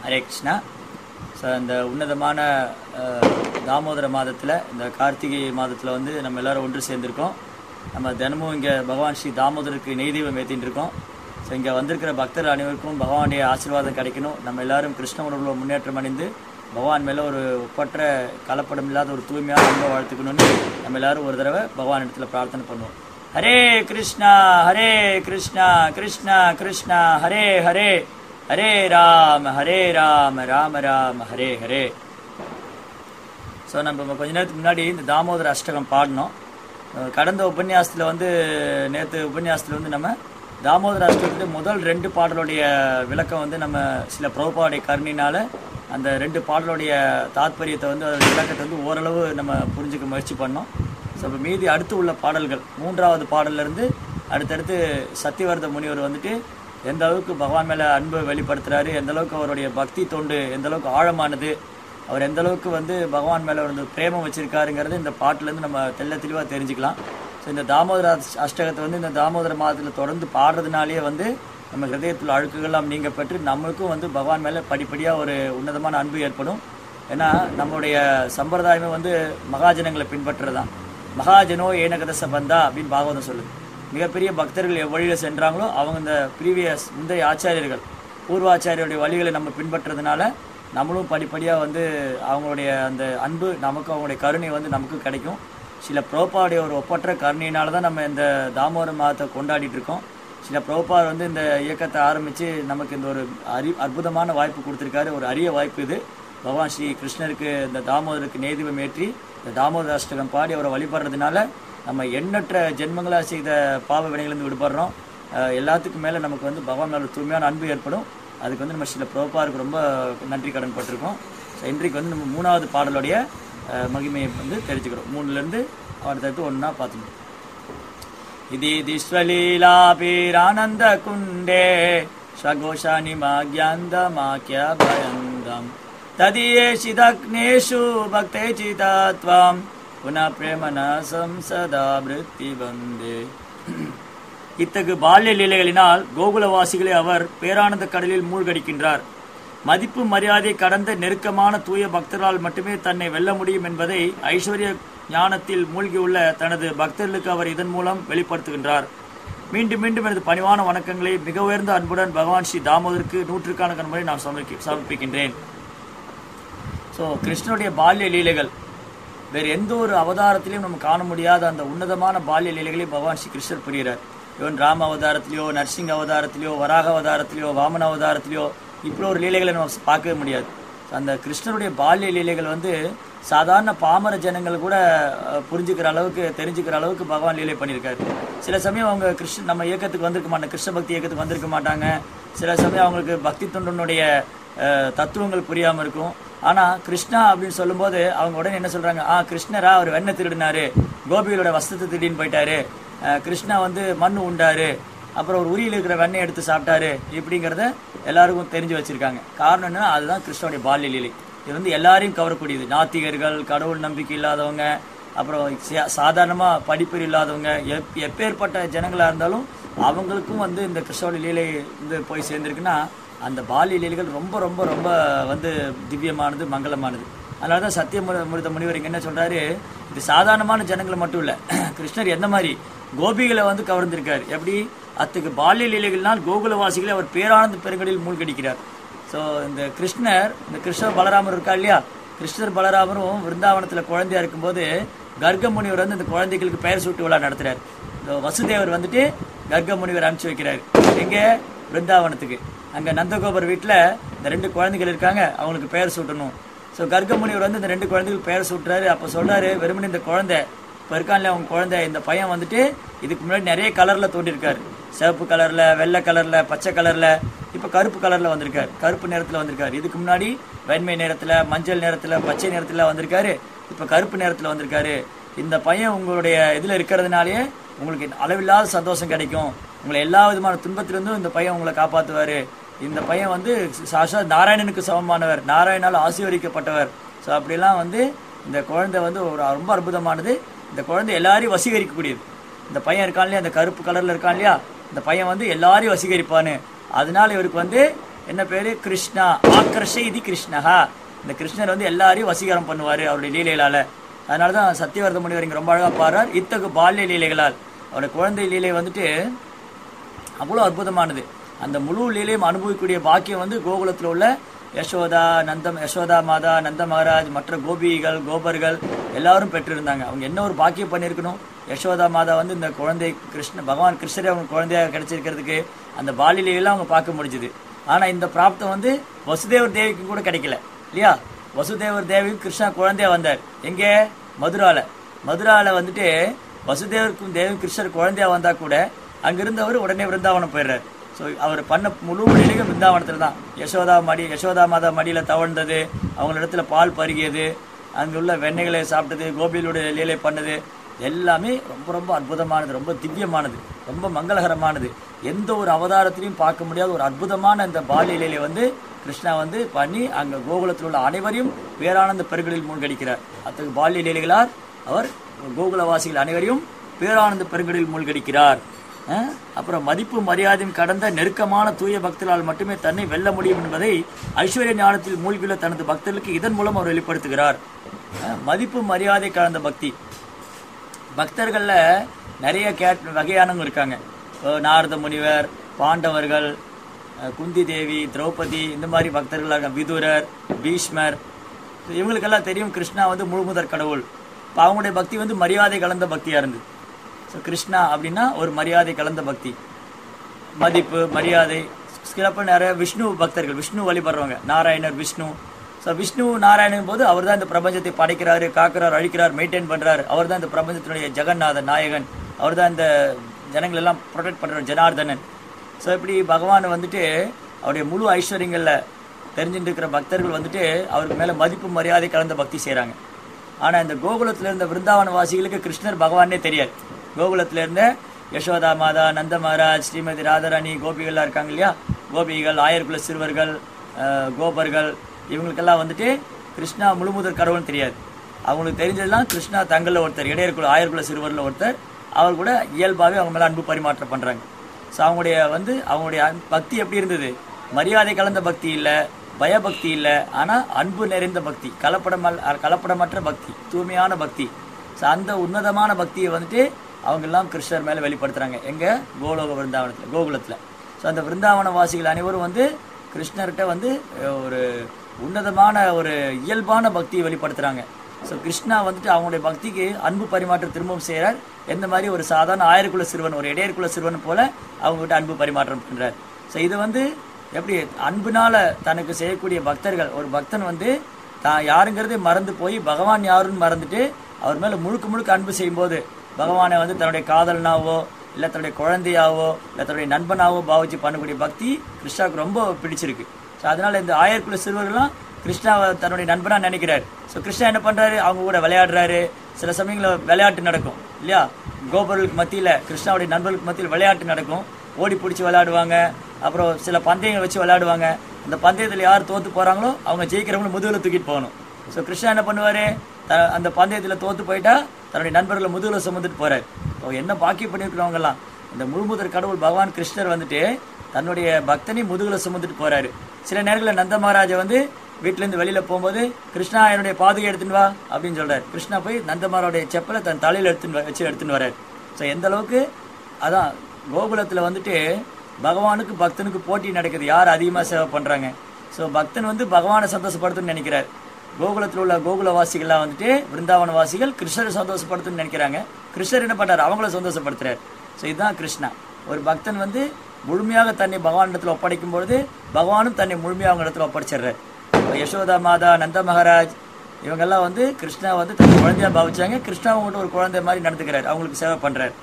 Hare Krishna so இந்த உன்னதமான அஹ், தாமோதர மாதத்தில் இந்த கார்த்திகை மாதத்தில் வந்து நம்ம எல்லாரும் ஒன்று சேர்ந்திருக்கோம் நம்ம தினமும் இங்கே பகவான் ஸ்ரீ தாமோதருக்கு நெய் தீபம் ஏற்றிட்டு இருக்கோம் ஸோ இங்கே வந்திருக்கிற பக்தர் அனைவருக்கும் பகவானுடைய ஆசீர்வாதம் கிடைக்கணும் நம்ம எல்லாரும் கிருஷ்ண உணர்வுல முன்னேற்றம் அடைந்து பகவான் மேலே ஒரு ஒப்பற்ற கலப்படம் இல்லாத ஒரு தூய்மையான அன்பை வாழ்த்துக்கணும்னு நம்ம எல்லாரும் ஒரு தடவை பகவான் இடத்துல பிரார்த்தனை பண்ணுவோம் ஹரே கிருஷ்ணா ஹரே கிருஷ்ணா கிருஷ்ணா கிருஷ்ணா ஹரே ஹரே ஹரே ராம ஹரே ராம ராம ராம ஹரே ஹரே ஸோ நம்ம கொஞ்ச நேரத்துக்கு முன்னாடி இந்த தாமோதர அஷ்டகம் பாடினோம் அஹ் கடந்த உபன்யாசத்தில் வந்து நேற்று உபன்யாசத்தில் வந்து நம்ம தாமோதர அஷ்டகத்துடைய முதல் ரெண்டு பாடலுடைய விளக்கம் வந்து நம்ம சில பிரபுபாவுடைய கருணினால அந்த ரெண்டு பாடலுடைய தாத்பரியத்தை வந்து அதோட விளக்கத்தை வந்து ஓரளவு நம்ம புரிஞ்சுக்க முயற்சி பண்ணோம் ஸோ இப்போ மீதி அடுத்து உள்ள பாடல்கள் மூன்றாவது பாடல்ல இருந்து அடுத்தடுத்து சத்தியவர்த முனிவர் வந்துட்டு எந்த அளவுக்கு பகவான் மேலே அன்பு வெளிப்படுத்துறாரு எந்த அளவுக்கு அவருடைய பக்தி தொண்டு எந்த அளவுக்கு ஆழமானது அவர் எந்த அளவுக்கு வந்து பகவான் மேலே வந்து பிரேமம் வச்சிருக்காருங்கிறது இந்த பாட்டுலேருந்து நம்ம தெள்ள தெளிவாக தெரிஞ்சுக்கலாம் ஸோ இந்த தாமோதர அஷ்ட- அஷ்டகத்தை வந்து இந்த தாமோதர மாதத்தில் தொடர்ந்து பாடுறதுனாலேயே வந்து நம்ம ஹிருதயத்தில் அழுக்குகள்லாம் நீங்க பெற்று நம்மளுக்கும் வந்து பகவான் மேலே படிப்படியாக ஒரு உன்னதமான அன்பு ஏற்படும் ஏன்னா நம்மளுடைய சம்பிரதாயமே வந்து மகாஜனங்களை பின்பற்றுறது தான் மகாஜனோ ஏனகத சபந்தா அப்படின்னு பாகவதம் சொல்லுது மிகப்பெரிய பக்தர்கள் எவ்வழியில் சென்றாங்களோ அவங்க இந்த ப்ரீவியஸ் முந்தைய ஆச்சாரியர்கள் பூர்வாச்சாரியருடைய வழிகளை நம்ம பின்பற்றுறதுனால நம்மளும் படிப்படியாக வந்து அவங்களுடைய அந்த அன்பு நமக்கு அவங்களுடைய கருணை வந்து நமக்கு கிடைக்கும் சில புரோப்பாவுடைய ஒரு ஒப்பற்ற கருணையினால தான் நம்ம இந்த தாமோதர மாதத்தை கொண்டாடிட்டு இருக்கோம் சில புரோப்பார் வந்து இந்த இயக்கத்தை ஆரம்பித்து நமக்கு இந்த ஒரு அரி அற்புதமான வாய்ப்பு கொடுத்துருக்காரு ஒரு அரிய வாய்ப்பு இது பகவான் ஸ்ரீ கிருஷ்ணருக்கு இந்த தாமோதருக்கு நேதிபம் ஏற்றி இந்த தாமோதர அஷ்டகம் பாடி அவரை வழிபடுறதுனால நம்ம எண்ணற்ற ஜென்மங்களாக செய்த பாவ வினைகளிலிருந்து விடுபடுறோம் அஹ் எல்லாத்துக்கும் மேலே நமக்கு வந்து பகவான் மேல ஒரு தூய்மையான அன்பு ஏற்படும் அதுக்கு வந்து நம்ம சில புரோப்பாருக்கு ரொம்ப நன்றி கடன் பட்டிருக்கோம் ஸோ இன்றைக்கு வந்து நம்ம மூணாவது பாடலுடைய அஹ், மகிமையை வந்து தெரிஞ்சுக்கிறோம் மூணுலேருந்து அடுத்தடுத்து ஒன்றா பார்த்துக்கணும் इति विश्वलीलाभिरानन्दकुण्डे स्वघोषानिमाज्ञान्दमाख्याभयन्दम् तदीयेषिदग्नेषु भक्ते चिता त्वां पुनः प्रेमणा संसदा वृत्तिबन्दे இத்தகு பால்ய லீலைகளினால் கோகுலவாசிகளை அவர் பேரானந்த கடலில் மூழ்கடிக்கின்றார் மதிப்பு மரியாதை கடந்த நெருக்கமான தூய பக்தர்களால் மட்டுமே தன்னை வெல்ல முடியும் என்பதை ஐஸ்வர்ய ஞானத்தில் மூழ்கியுள்ள தனது பக்தர்களுக்கு அவர் இதன் மூலம் வெளிப்படுத்துகின்றார் மீண்டும் மீண்டும் எனது பணிவான வணக்கங்களை மிக உயர்ந்த அன்புடன் பகவான் ஸ்ரீ தாமோதருக்கு நூற்றுக்கணக்கான முறை நான் சமர்ப்பி சமர்ப்பிக்கின்றேன் ஸோ கிருஷ்ணனுடைய பால்ய லீலைகள் வேறு எந்த ஒரு அவதாரத்திலையும் நம்ம காண முடியாத அந்த உன்னதமான பால்ய லீலைகளை பகவான் ஸ்ரீ கிருஷ்ணர் புரிகிறார் இவன் ராம அவதாரத்திலேயோ நரசிங்க அவதாரத்திலேயோ வராக அவதாரத்திலேயோ வாமன அவதாரத்திலேயோ இப்படி ஒரு லீலைகளை நம்ம பார்க்கவே முடியாது அந்த கிருஷ்ணருடைய பால்ய லீலைகள் வந்து சாதாரண பாமர ஜனங்கள் கூட அஹ், புரிஞ்சுக்கிற அளவுக்கு தெரிஞ்சுக்கிற அளவுக்கு பகவான் லீலை பண்ணியிருக்காரு சில சமயம் அவங்க கிருஷ்ண நம்ம இயக்கத்துக்கு வந்திருக்க மாட்டாங்க கிருஷ்ண பக்தி இயக்கத்துக்கு வந்திருக்க மாட்டாங்க சில சமயம் அவங்களுக்கு பக்தி தொண்டனுடைய அஹ், தத்துவங்கள் புரியாம இருக்கும் ஆனா கிருஷ்ணா அப்படின்னு சொல்லும்போது அவங்க உடனே என்ன சொல்றாங்க ஆ கிருஷ்ணரா அவர் வெண்ணெய் திருடினாரு கோபிகளோட வஸ்திரத்தை திருடின்னு போயிட்டாரு அஹ், கிருஷ்ணா வந்து மண் உண்டாரு அப்புறம் ஒரு உரியில் இருக்கிற வெண்ணெய் எடுத்து சாப்பிட்டாரு இப்படிங்கிறத எல்லாருக்கும் தெரிஞ்சு வச்சிருக்காங்க காரணம் என்னன்னா அதுதான் கிருஷ்ணனுடைய பால்ய லீலை இது வந்து எல்லாரையும் கவரக்கூடியது நாத்திகர்கள் கடவுள் நம்பிக்கை இல்லாதவங்க அப்புறம் சா- சாதாரணமா படிப்பு இல்லாதவங்க எப் எப்பேற்பட்ட ஜனங்களா இருந்தாலும் அவங்களுக்கும் வந்து இந்த கிருஷ்ணோட லீலை வந்து போய் சேர்ந்திருக்குன்னா அந்த பால்ய லீலைகள் ரொம்ப ரொம்ப ரொம்ப வந்து திவ்யமானது மங்களமானது அதனால தான் சத்தியமுருத முனிவர் இங்க என்ன சொல்றாரு இது சாதாரணமான ஜனங்களை மட்டும் இல்ல கிருஷ்ணர் எந்த மாதிரி கோபிகளை வந்து கவர்ந்திருக்காரு எப்படி அத்துக்கு பால்ய லீலைகள்னால் கோகுலவாசிகளை அவர் பேரானந்த பெருங்கடில் மூழ்கடிக்கிறார் ஸோ இந்த கிருஷ்ணர் இந்த கிருஷ்ணர் பலராமர் இருக்கா இல்லையா கிருஷ்ணர் பலராமரும் விருந்தாவனத்தில் குழந்தையா இருக்கும்போது கர்க்க முனிவர் வந்து இந்த குழந்தைகளுக்கு பெயர் சூட்டு விழா நடத்துறாரு இந்த வசுதேவர் வந்துட்டு கர்க்க முனிவர் அனுப்பிச்சு வைக்கிறாரு எங்க பிருந்தாவனத்துக்கு அங்க நந்தகோபர் வீட்டில் இந்த ரெண்டு குழந்தைகள் இருக்காங்க அவங்களுக்கு பெயர் சூட்டணும் ஸோ கர்க்க முனிவர் வந்து இந்த ரெண்டு குழந்தைகளுக்கு பெயர் சூட்டுறாரு அப்போ சொல்றாரு வெறுமனே இந்த குழந்தை இப்போ இருக்கான்ல அவங்க குழந்தை இந்த பையன் வந்துட்டு இதுக்கு முன்னாடி நிறைய கலர்ல தோண்டிருக்காரு சிவப்பு கலர்ல வெள்ளை கலர்ல பச்சை கலர்ல இப்ப கருப்பு கலர்ல வந்திருக்காரு கருப்பு நிறத்துல வந்திருக்காரு இதுக்கு முன்னாடி வெண்மை நிறத்துல மஞ்சள் நிறத்துல பச்சை நிறத்துல வந்திருக்காரு இப்ப கருப்பு நிறத்துல வந்திருக்காரு இந்த பையன் உங்களுடைய இதுல இருக்கிறதுனாலயே உங்களுக்கு அளவில்லாத சந்தோஷம் கிடைக்கும் உங்களை எல்லா விதமான துன்பத்திலிருந்தும் இந்த பையன் உங்களை காப்பாத்துவாரு இந்த பையன் வந்து சாஷா நாராயணனுக்கு சமமானவர் நாராயணால் ஆசீர்வதிக்கப்பட்டவர் ஸோ அப்படிலாம் வந்து இந்த குழந்தை வந்து ஒரு ரொம்ப அற்புதமானது இந்த குழந்தை எல்லாரையும் வசீகரிக்கக்கூடியது இந்த பையன் இருக்கான் இல்லையா அந்த கருப்பு கலர்ல இருக்கான் இல்லையா இந்த பையன் வந்து எல்லாரையும் வசீகரிப்பான்னு அதனால இவருக்கு வந்து என்ன பேரு கிருஷ்ணா ஆக்கர்ஷ இது கிருஷ்ணஹா இந்த கிருஷ்ணர் வந்து எல்லாரையும் வசீகரம் பண்ணுவாரு அவருடைய லீலைகளால அதனாலதான் சத்தியவர்த முனிவர் இங்க ரொம்ப அழகா பாடுறார் இத்தகு பால்ய லீலைகளால் அவருடைய குழந்தை லீலை வந்துட்டு அவ்வளோ அற்புதமானது அந்த முழு லீலையும் அனுபவிக்கக்கூடிய பாக்கியம் வந்து கோகுலத்தில் உள்ள யசோதா நந்தம் யசோதா மாதா நந்த மகாராஜ் மற்ற கோபிகள் கோபர்கள் எல்லாரும் பெற்றிருந்தாங்க அவங்க என்ன ஒரு பாக்கியம் பண்ணியிருக்கணும் யசோதா மாதா வந்து இந்த குழந்தை கிருஷ்ண பகவான் கிருஷ்ணரே அவங்க குழந்தையாக கிடைச்சிருக்கிறதுக்கு அந்த பாலிலையெல்லாம் அவங்க பார்க்க முடிஞ்சுது ஆனா இந்த பிராப்தம் வந்து வசுதேவர் தேவிக்கு கூட கிடைக்கல இல்லையா வசுதேவர் தேவிக்கு கிருஷ்ணா குழந்தையா வந்தார் எங்கே மதுரால மதுரால வந்துட்டு வசுதேவருக்கும் தேவி கிருஷ்ணர் குழந்தையா வந்தா கூட அங்கிருந்தவர் உடனே விருந்தாவனம் போயிடுறாரு ஸோ அவர் பண்ண முழு மொழியிலும் விருந்தாவனத்தில் தான் யசோதா மடி யசோதா மாதா மடியில் தவழ்ந்தது அவங்களிடத்துல பால் பருகியது அங்கே உள்ள வெண்ணெய்களை சாப்பிட்டது கோபியிலுடைய லீலை பண்ணது எல்லாமே ரொம்ப ரொம்ப அற்புதமானது ரொம்ப திவ்யமானது ரொம்ப மங்களகரமானது எந்த ஒரு அவதாரத்திலையும் பார்க்க முடியாத ஒரு அற்புதமான இந்த பாலியலையில வந்து கிருஷ்ணா வந்து பண்ணி அங்க கோகுலத்தில் உள்ள அனைவரையும் பேரானந்த பெருங்கலில் மூழ்கடிக்கிறார் அத்தகைய பால்ய லீலைகளார் அவர் கோகுலவாசிகள் அனைவரையும் பேரானந்த பெருங்கலில் மூழ்கடிக்கிறார் அஹ், அப்புறம் மதிப்பு மரியாதையும் கடந்த நெருக்கமான தூய பக்தர்களால் மட்டுமே தன்னை வெல்ல முடியும் என்பதை ஐஸ்வர்ய ஞானத்தில் மூழ்கியுள்ள தனது பக்தர்களுக்கு இதன் மூலம் அவர் வெளிப்படுத்துகிறார் அஹ், மதிப்பு மரியாதை கலந்த பக்தி பக்தர்கள்ல நிறைய கேட் வகையானவங்க இருக்காங்க இப்போ நாரத முனிவர் பாண்டவர்கள் அஹ் குந்தி தேவி திரௌபதி இந்த மாதிரி பக்தர்களாக இருக்காங்க விதுரர் பீஷ்மர் So இவங்களுக்கெல்லாம் தெரியும் கிருஷ்ணா வந்து முழுமுதற் கடவுள் இப்போ அவங்களுடைய பக்தி வந்து மரியாதை கலந்த பக்தியா இருந்தது ஸோ கிருஷ்ணா அப்படின்னா ஒரு மரியாதை கலந்த பக்தி மதிப்பு மரியாதை சிலப்ப நிறைய விஷ்ணு பக்தர்கள் விஷ்ணு வழிபடுறவங்க நாராயணர் விஷ்ணு ஸோ விஷ்ணு நாராயணன் போது அவர் தான் இந்த பிரபஞ்சத்தை படைக்கிறாரு காக்கிறார் அழிக்கிறார் மெயின்டைன் பண்றாரு அவர் தான் இந்த பிரபஞ்சத்தினுடைய ஜெகநாதன் நாயகன் அவர் தான் இந்த ஜனங்கள் எல்லாம் ப்ரொடெக்ட் பண்றார் ஜனார்தனன் ஸோ இப்படி பகவான் வந்துட்டு அவருடைய முழு ஐஸ்வர்யங்கள்ல தெரிஞ்சுட்டு இருக்கிற பக்தர்கள் வந்துட்டு அவருக்கு மேல மதிப்பு மரியாதை கலந்த பக்தி செய்றாங்க ஆனா இந்த கோகுலத்துல இருந்த விருந்தாவன வாசிகளுக்கு கிருஷ்ணர் பகவானே தெரியாது கோகுலத்துல இருந்த யசோதா மாதா நந்த மகாராஜ் ஸ்ரீமதி ராதாராணி கோபிகள்லாம் இருக்காங்க இல்லையா கோபிகள் ஆயர்குல சிறுவர்கள் அஹ், கோபர்கள் இவங்களுக்கெல்லாம் வந்துட்டு கிருஷ்ணா முழுமுதற் கடவுள்னு தெரியாது அவங்களுக்கு தெரிஞ்சதெல்லாம் கிருஷ்ணா தங்களில் ஒருத்தர் இடையர்குல ஆயர்குல சிறுவரில் ஒருத்தர் அவர் கூட இயல்பாகவே அவங்க மேல அன்பு பரிமாற்றம் பண்றாங்க ஸோ அவங்களுடைய வந்து அவங்களுடைய அன்பு- பக்தி எப்படி இருந்தது மரியாதை கலந்த பக்தி இல்ல பயபக்தி இல்ல ஆனா அன்பு நிறைந்த பக்தி கலப்படம் கலப்படமற்ற பக்தி தூய்மையான பக்தி ஸோ அந்த உன்னதமான பக்தியை வந்துட்டு அவங்க எல்லாம் கிருஷ்ணர் மேல வெளிப்படுத்துறாங்க எங்க கோலோக விருந்தாவனத்துல கோகுலத்துல ஸோ அந்த விருந்தாவன வாசிகள் அனைவரும் வந்து கிருஷ்ணர்கிட்ட வந்து அஹ், ஒரு உன்னதமான ஒரு இயல்பான பக்தியை வெளிப்படுத்துறாங்க ஸோ கிருஷ்ணா வந்துட்டு அவங்களுடைய பக்திக்கு அன்பு பரிமாற்றம் திரும்பவும் செய்கிறார் எந்த மாதிரி ஒரு சாதாரண ஆயிரக்குள்ள சிறுவன் ஒரு இடையர்குல சிறுவன் போல அவங்ககிட்ட அன்பு பரிமாற்றம் பண்றார் ஸோ இது வந்து எப்படி அன்புனால தனக்கு செய்யக்கூடிய பக்தர்கள் ஒரு பக்தன் வந்து தான் யாருங்கிறதே மறந்து போய் பகவான் யாருன்னு மறந்துட்டு அவர் மேல முழுக்க முழுக்க அன்பு செய்யும்போது பகவானை வந்து தன்னுடைய காதலனாவோ இல்ல தன்னுடைய குழந்தையாவோ இல்ல தன்னுடைய நண்பனாவோ பாவிச்சு பண்ணக்கூடிய பக்தி கிருஷ்ணாவுக்கு ரொம்ப பிடிச்சிருக்கு ஸோ அதனால இந்த ஆயர்குல சிறுவர்கள்லாம் கிருஷ்ணாவை தன்னுடைய நண்பனா நினைக்கிறாரு ஸோ கிருஷ்ணா என்ன பண்றாரு அவங்க கூட விளையாடுறாரு சில சமயங்களில் விளையாட்டு நடக்கும் இல்லையா கோபர்களுக்கு மத்தியில கிருஷ்ணாவுடைய நண்பர்களுக்கு மத்தியில் விளையாட்டு நடக்கும் ஓடி பிடிச்சி விளையாடுவாங்க அப்புறம் சில பந்தயங்கள் வச்சு விளையாடுவாங்க அந்த பந்தயத்தில் யார் தோத்து போறாங்களோ அவங்க ஜெயிக்கிறவங்கள முதுகுல தூக்கிட்டு போகணும் ஸோ கிருஷ்ணா என்ன பண்ணுவாரு த- அந்த பந்தயத்தில் தோத்து போயிட்டா தன்னுடைய நண்பர்களை முதுகுல சுமந்துட்டு போறாரு இப்போ என்ன பாக்கி பண்ணிருக்கிறவங்க எல்லாம் இந்த முழுமுதற் கடவுள் பகவான் கிருஷ்ணர் வந்துட்டு தன்னுடைய பக்தனை முதுகுல சுமந்துட்டு போறாரு சில நேரங்களில் நந்த மகாராஜா வந்து வீட்டுல இருந்து வெளியில போகும்போது கிருஷ்ணா என்னுடைய பாதுகை எடுத்துன்னு வா அப்படின்னு சொல்றாரு கிருஷ்ணா போய் நந்தமாரோடைய செப்பலை தன் தலையில எடுத்துன்னு வ- வச்சு எடுத்துன்னு வர்றாரு ஸோ எந்த அளவுக்கு அதான் கோகுலத்துல வந்துட்டு பகவானுக்கு பக்தனுக்கு போட்டி நடக்குது யார் அதிகமா சேவை பண்றாங்க ஸோ பக்தன் வந்து பகவானை சந்தோஷப்படுத்தணும்னு நினைக்கிறார் கோகுலத்தில் உள்ள கோகுலவாசிகள்லாம் வந்துட்டு பிருந்தாவன வாசிகள் கிருஷ்ணரை சந்தோஷப்படுத்தணும்னு நினைக்கிறாங்க கிருஷ்ணர் என்ன பண்றாரு அவங்கள சந்தோஷப்படுத்துறாரு ஸோ இதுதான் கிருஷ்ணா ஒரு பக்தன் வந்து முழுமையாக தன்னை பகவானிடத்தில் ஒப்படைக்கும் பொழுது பகவானும் தன்னை முழுமையாக அவங்க இடத்துல ஒப்படைச்சிடுறாரு இப்ப யசோதா மாதா நந்த மகாராஜ் இவங்கெல்லாம் வந்து கிருஷ்ணா வந்து தன் குழந்தையா பாவிச்சாங்க கிருஷ்ணா அவங்ககிட்ட ஒரு குழந்தை மாதிரி நடந்துக்கிறாரு அவங்களுக்கு சேவை பண்றாரு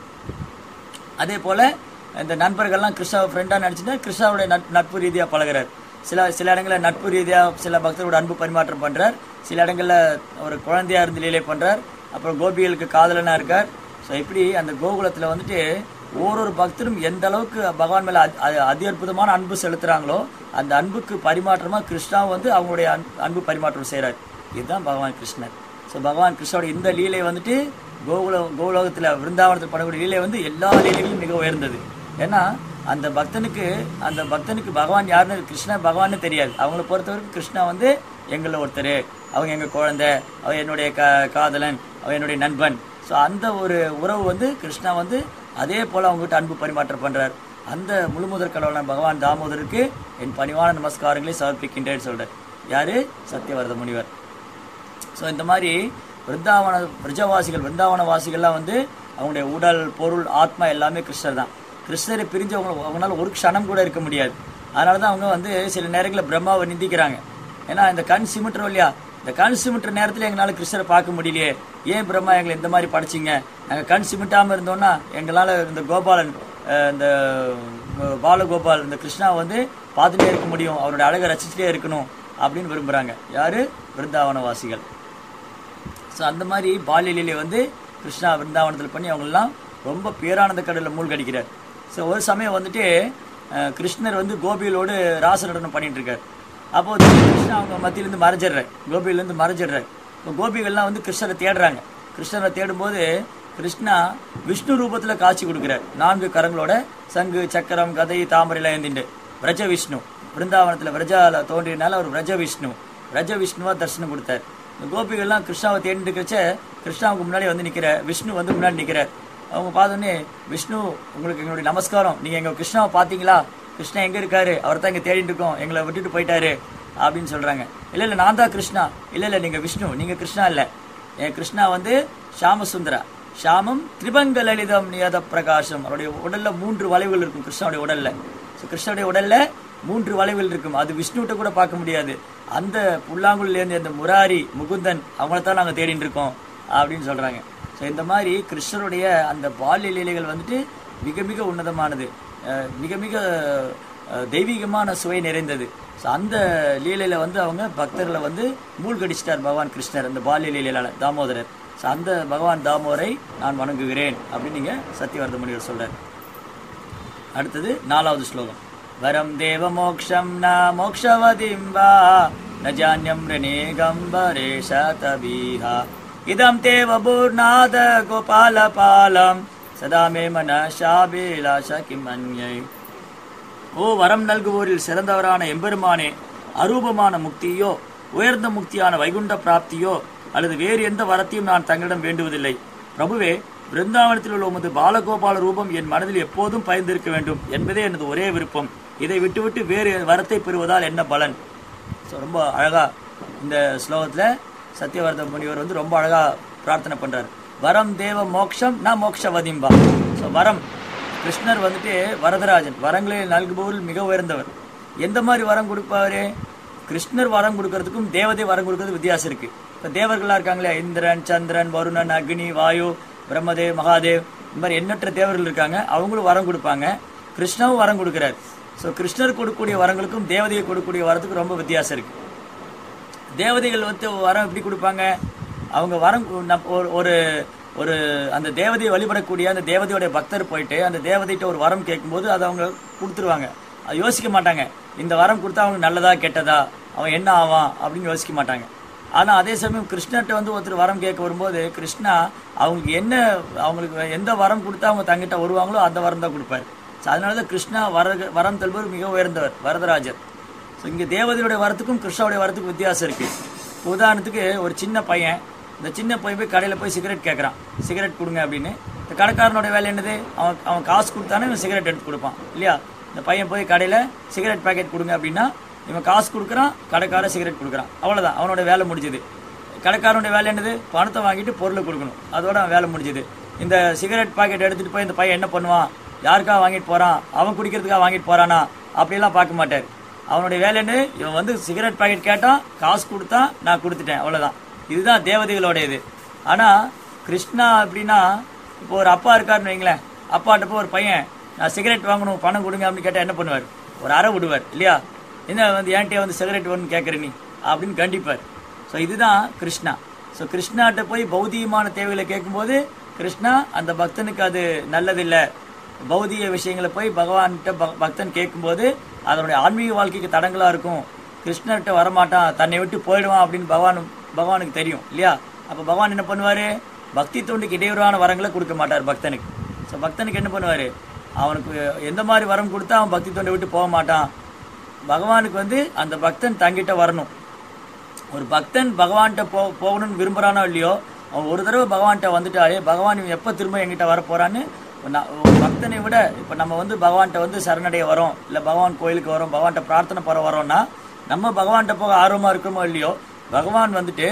அதே போல இந்த நண்பர்கள்லாம் கிருஷ்ணாவை ஃப்ரெண்டா நினைச்சுட்டு கிருஷ்ணாவுடைய நட்- நட்பு ரீதியா பழகுறார் சில சில இடங்களில் நட்பு ரீதியா சில பக்தரோட அன்பு பரிமாற்றம் பண்றார் சில இடங்கள்ல ஒரு குழந்தையா இருந்து லீலை பண்றார் அப்புறம் கோபிகளுக்கு காதலனா இருக்கார் ஸோ இப்படி அந்த கோகுலத்துல வந்துட்டு ஓரொரு பக்தரும் எந்த அளவுக்கு பகவான் மேல அதி- அதி- அதி அற்புதமான அன்பு செலுத்துறாங்களோ அந்த அன்புக்கு பரிமாற்றமா கிருஷ்ணா வந்து அவங்களுடைய அன்பு- அன்பு பரிமாற்றம் செய்றார் இதுதான் பகவான் கிருஷ்ணர் ஸோ பகவான் கிருஷ்ணோட இந்த லீலை வந்துட்டு கோகுல கோலோகத்தில் விருந்தாவனத்தில் பண்ணக்கூடிய லீலை வந்து எல்லா லீலைகளும் மிக உயர்ந்தது ஏன்னா அந்த பக்தனுக்கு அந்த பக்தனுக்கு பகவான் யாருன்னு கிருஷ்ணா பகவான்னு தெரியாது அவங்கள பொறுத்தவரைக்கும் கிருஷ்ணா வந்து எங்கள ஒருத்தர் அவங்க எங்க குழந்தை அவன் என்னுடைய க காதலன் அவன் என்னுடைய நண்பன் ஸோ அந்த ஒரு உறவு வந்து கிருஷ்ணா வந்து அதே போல அவங்ககிட்ட அன்பு பரிமாற்றம் பண்றார் அந்த முழுமுதற் கடவுளான பகவான் தாமோதருக்கு என் பணிவான நமஸ்காரங்களை சமர்ப்பிக்கின்றேன்னு சொல்றார் யாரு சத்தியவரத முனிவர் ஸோ இந்த மாதிரி விருந்தாவன பிரஜவாசிகள் விருந்தாவன வாசிகள்லாம் வந்து அவங்களுடைய உடல் பொருள் ஆத்மா எல்லாமே கிருஷ்ணர் தான் கிருஷ்ணரை பிரிஞ்சு அவங்க அவங்களால ஒரு க்ஷணம் கூட இருக்க முடியாது அதனால தான் அவங்க வந்து சில நேரங்களில் பிரம்மாவை நிந்திக்கிறாங்க ஏன்னா இந்த கண் சிமிட்டுறோம் இல்லையா இந்த கண் சிமிட்டுற நேரத்தில் எங்களால் கிருஷ்ணரை பார்க்க முடியலையே ஏன் பிரம்மா எங்களை இந்த மாதிரி படைச்சிங்க நாங்கள் கண் சிமிட்டாமல் இருந்தோம்னா எங்களால் இந்த கோபாலன் அஹ், இந்த அஹ், பாலகோபால் இந்த கிருஷ்ணா வந்து பார்த்துட்டே இருக்க முடியும் அவரோட அழகை ரசிச்சுட்டே இருக்கணும் அப்படின்னு விரும்புகிறாங்க யாரு விருந்தாவனவாசிகள் ஸோ அந்த மாதிரி பால்யலீலை வந்து கிருஷ்ணா விருந்தாவனத்தில் பண்ணி அவங்கெல்லாம் ரொம்ப பேரானந்த கடலில் மூழ்கடிக்கிறார் ஸோ ஒரு சமயம் வந்துட்டு அஹ், கிருஷ்ணர் வந்து கோபிகளோடு ராச நடனம் பண்ணிட்டு இருக்கார் அப்போ கிருஷ்ணா அவங்க மத்தியிலேருந்து மறைஞ்சிடுறார் கோபியிலேருந்து மறைஞ்சிடுறார் இப்போ கோபிகள்லாம் வந்து கிருஷ்ணரை தேடுறாங்க கிருஷ்ணரை தேடும்போது கிருஷ்ணா விஷ்ணு ரூபத்துல காட்சி கொடுக்கிறார் நான்கு கரங்களோட சங்கு சக்கரம் கதை தாமரைலாம் ஏந்திண்டு விரஜ விஷ்ணு பிருந்தாவனத்துல விரஜால தோன்றியனால அவர் விரஜ விஷ்ணு விரஜ விஷ்ணுவா தரிசனம் கொடுத்தார் இந்த கோபிகள்லாம் கிருஷ்ணாவை தேடிட்டு இருக்கிறச்ச கிருஷ்ணாவுக்கு முன்னாடி வந்து நிக்கிற விஷ்ணு வந்து முன்னாடி நிக்கிறார் அவங்க பார்த்தோன்னே விஷ்ணு உங்களுக்கு எங்களுடைய நமஸ்காரம் நீங்க எங்க கிருஷ்ணாவை பாத்தீங்களா கிருஷ்ணா எங்க இருக்காரு அவர் தான் இங்க தேடிட்டு இருக்கோம் எங்களை விட்டுட்டு போயிட்டாரு அப்படின்னு சொல்றாங்க இல்ல இல்ல நான் தான் கிருஷ்ணா இல்ல இல்ல நீங்க விஷ்ணு நீங்க கிருஷ்ணா இல்ல என் கிருஷ்ணா வந்து ஷாமசுந்தரா ஷாமம் திரிபங்க லலிதம் நியத பிரகாசம் அவருடைய உடல்ல மூன்று வளைவுகள் இருக்கும் கிருஷ்ணனுடைய உடல்ல ஸோ கிருஷ்ணனுடைய உடல்ல மூன்று வளைவுகள் இருக்கும் அது விஷ்ணுகிட்ட கூட பார்க்க முடியாது அந்த புல்லாங்குழில இருந்து அந்த முராரி முகுந்தன் அவங்கள தான் நாங்க தேடிட்டு இருக்கோம் அப்படின்னு சொல்றாங்க ஸோ இந்த மாதிரி கிருஷ்ணருடைய அந்த பால்ய லீலைகள் வந்துட்டு மிக மிக உன்னதமானது அஹ் மிக மிக அஹ், தெய்வீகமான சுவை நிறைந்தது ஸோ அந்த லீலையில வந்து அவங்க பக்தர்களை வந்து மூழ்கடிச்சிட்டார் பகவான் கிருஷ்ணர் அந்த பால்ய லீலையில தாமோதரர் ஸோ அந்த பகவான் தாமோரை நான் வணங்குகிறேன் அப்படின்னு நீங்க சத்தியவர்த முனிவர் சொல்றார் அடுத்தது நாலாவது ஸ்லோகம் வரம் தேவ மோக்ஷம் ந மோக்ஷவதிம் வா ந ஜான்யம் ரிணேகம்பரேஷ தபீஹா இதம் தேவ பூர்ணாத கோபால பாலம் சதா மே மன ஷாபிலாஷ கிமன்யை ஓ வரம் நல்குவோரில் சிறந்தவரான எம்பெருமானே அரூபமான முக்தியோ உயர்ந்த முக்தியான வைகுண்ட பிராப்தியோ அல்லது வேறு எந்த வரத்தையும் நான் தங்களிடம் வேண்டுவதில்லை பிரபுவே பிருந்தாவனத்தில் உள்ள உமது பாலகோபால ரூபம் என் மனதில் எப்போதும் பயந்திருக்க வேண்டும் என்பதே எனது ஒரே விருப்பம் இதை விட்டுவிட்டு வேறு வரத்தை பெறுவதால் என்ன பலன் ஸோ ரொம்ப அழகா இந்த ஸ்லோகத்துல சத்யவர்த முனிவர் வந்து ரொம்ப அழகா பிரார்த்தனை பண்றாரு வரம் தேவ மோக்ஷம் நான் மோக்ஷவதிம்பா ஸோ வரம் கிருஷ்ணர் வந்துட்டு வரதராஜன் வரங்களை நல்குபவரில் மிக உயர்ந்தவர் எந்த மாதிரி வரம் கொடுப்பாரு கிருஷ்ணர் வரம் கொடுக்கறதுக்கும் தேவதை வரம் கொடுக்கறது வித்தியாசம் இருக்கு இப்ப தேவர்களா இருக்காங்களே இந்திரன் சந்திரன் வருணன் அக்னி வாயு பிரம்மதேவ் மகாதேவ் இந்த மாதிரி எண்ணற்ற தேவர்கள் இருக்காங்க அவங்களும் வரம் கொடுப்பாங்க கிருஷ்ணாவும் வரம் கொடுக்கிறார் ஸோ கிருஷ்ணர் கொடுக்கக்கூடிய வரங்களுக்கும் தேவதையை கொடுக்கக்கூடிய வரத்துக்கும் ரொம்ப வித்தியாசம் இருக்கு தேவதைகள் வந்து வரம் எப்படி கொடுப்பாங்க அவங்க வரம் கு- நம்- ஒரு- ஒரு ஒரு அந்த தேவதையை வழிபடக்கூடிய அந்த தேவதையோட பக்தர் போயிட்டு அந்த தேவதைகிட்ட ஒரு வரம் கேட்கும்போது அதை அவங்க கொடுத்துருவாங்க அது யோசிக்க மாட்டாங்க இந்த வரம் கொடுத்தா அவங்க நல்லதா கெட்டதா அவன் என்ன ஆவான் அப்படின்னு யோசிக்க மாட்டாங்க ஆனா அதே சமயம் கிருஷ்ணர்கிட்ட வந்து ஒருத்தர் வரம் கேட்க வரும்போது கிருஷ்ணா அவங்களுக்கு என்ன அவங்களுக்கு எந்த வரம் கொடுத்தா அவங்க தங்கிட்ட வருவாங்களோ அந்த வரம் தான் கொடுப்பாரு So அதனாலதான் கிருஷ்ணா வர வரம் தருபவர் மிக உயர்ந்தவர் வரதராஜர் ஸோ இங்கே தேவதையுடைய வரத்துக்கும் கிருஷ்ணாவுடைய வரத்துக்கும் வித்தியாசம் இருக்கு இப்ப உதாரணத்துக்கு ஒரு சின்ன பையன் இந்த சின்ன பையன் போய் கடையில் போய் சிகரெட் கேட்குறான் சிகரெட் கொடுங்க அப்படின்னு இந்த கடைக்காரனோட வேலை என்னது அவன் அவன் காசு கொடுத்தானே இவன் சிகரெட் எடுத்து கொடுப்பான் இல்லையா இந்த பையன் போய் கடையில் சிகரெட் பாக்கெட் கொடுங்க அப்படின்னா இவன் காசு கொடுக்குறான் கடைக்காரன் சிகரெட் கொடுக்குறான் அவ்வளோதான் அவனோட வேலை முடிஞ்சுது கடைக்காரனுடைய வேலை என்னது பணத்தை வாங்கிட்டு பொருளை கொடுக்கணும் அதோட அவன் வேலை முடிஞ்சுது இந்த சிகரெட் பாக்கெட் எடுத்துட்டு போய் இந்த பையன் என்ன பண்ணுவான் யாருக்காக வாங்கிட்டு போறான் அவன் குடிக்கிறதுக்காக வாங்கிட்டு போறானா அப்படியெல்லாம் பார்க்க மாட்டார் அவனுடைய வேலை என்ன இவன் வந்து சிகரெட் பாக்கெட் கேட்டான் காசு கொடுத்தான் நான் கொடுத்துட்டேன் அவ்வளவுதான் இதுதான் தேவதைகளோட இது ஆனா கிருஷ்ணா அப்படின்னா இப்போ ஒரு அப்பா இருக்காருன்னு வைங்களேன் அப்பாட்ட போய் ஒரு பையன் நான் சிகரெட் வாங்கணும் பணம் கொடுங்க அப்படின்னு கேட்டா என்ன பண்ணுவார் ஒரு அறை விடுவார் இல்லையா என்ன வந்து ஏன்ட்டே வந்து சிகரெட் வேணும்னு கேட்குற நீ அப்படின்னு கண்டிப்பார் ஸோ இதுதான் கிருஷ்ணா ஸோ கிருஷ்ணாட்ட போய் பௌதிகமான தேவைகளை கேட்கும்போது கிருஷ்ணா அந்த பக்தனுக்கு அது நல்லதில்லை பௌதிக விஷயங்களை போய் பகவான்கிட்ட ப- பக்தன் கேட்கும்போது அதனுடைய ஆன்மீக வாழ்க்கைக்கு தடங்களா இருக்கும் கிருஷ்ணர்கிட்ட வரமாட்டான் தன்னை விட்டு போயிடுவான் அப்படின்னு பகவான் பகவானுக்கு தெரியும் இல்லையா அப்ப பகவான் என்ன பண்ணுவாரு பக்தி தொண்டுக்கு இடையூறான வரங்களை கொடுக்க மாட்டார் பக்தனுக்கு ஸோ பக்தனுக்கு என்ன பண்ணுவாரு அவனுக்கு எந்த மாதிரி வரம் கொடுத்தா அவன் பக்தி தொண்டை விட்டு போக மாட்டான் பகவானுக்கு வந்து அந்த பக்தன் தங்கிட்ட வரணும் ஒரு பக்தன் பகவான்கிட்ட போ போகணும்னு விரும்புறானோ இல்லையோ அவன் ஒரு தடவை பகவான்கிட்ட வந்துட்டாலே பகவான் இவன் எப்போ திரும்ப எங்கிட்ட வர போறான்னு நான் ஒரு பக்தனை விட இப்போ நம்ம வந்து பகவான்கிட்ட வந்து சரணடைய வரோம் இல்லை பகவான் கோயிலுக்கு வரோம் பகவான்கிட்ட பிரார்த்தனை போற வரோம்னா நம்ம பகவான்கிட்ட போக ஆர்வமா இருக்கிறோமோ இல்லையோ பகவான் வந்துட்டு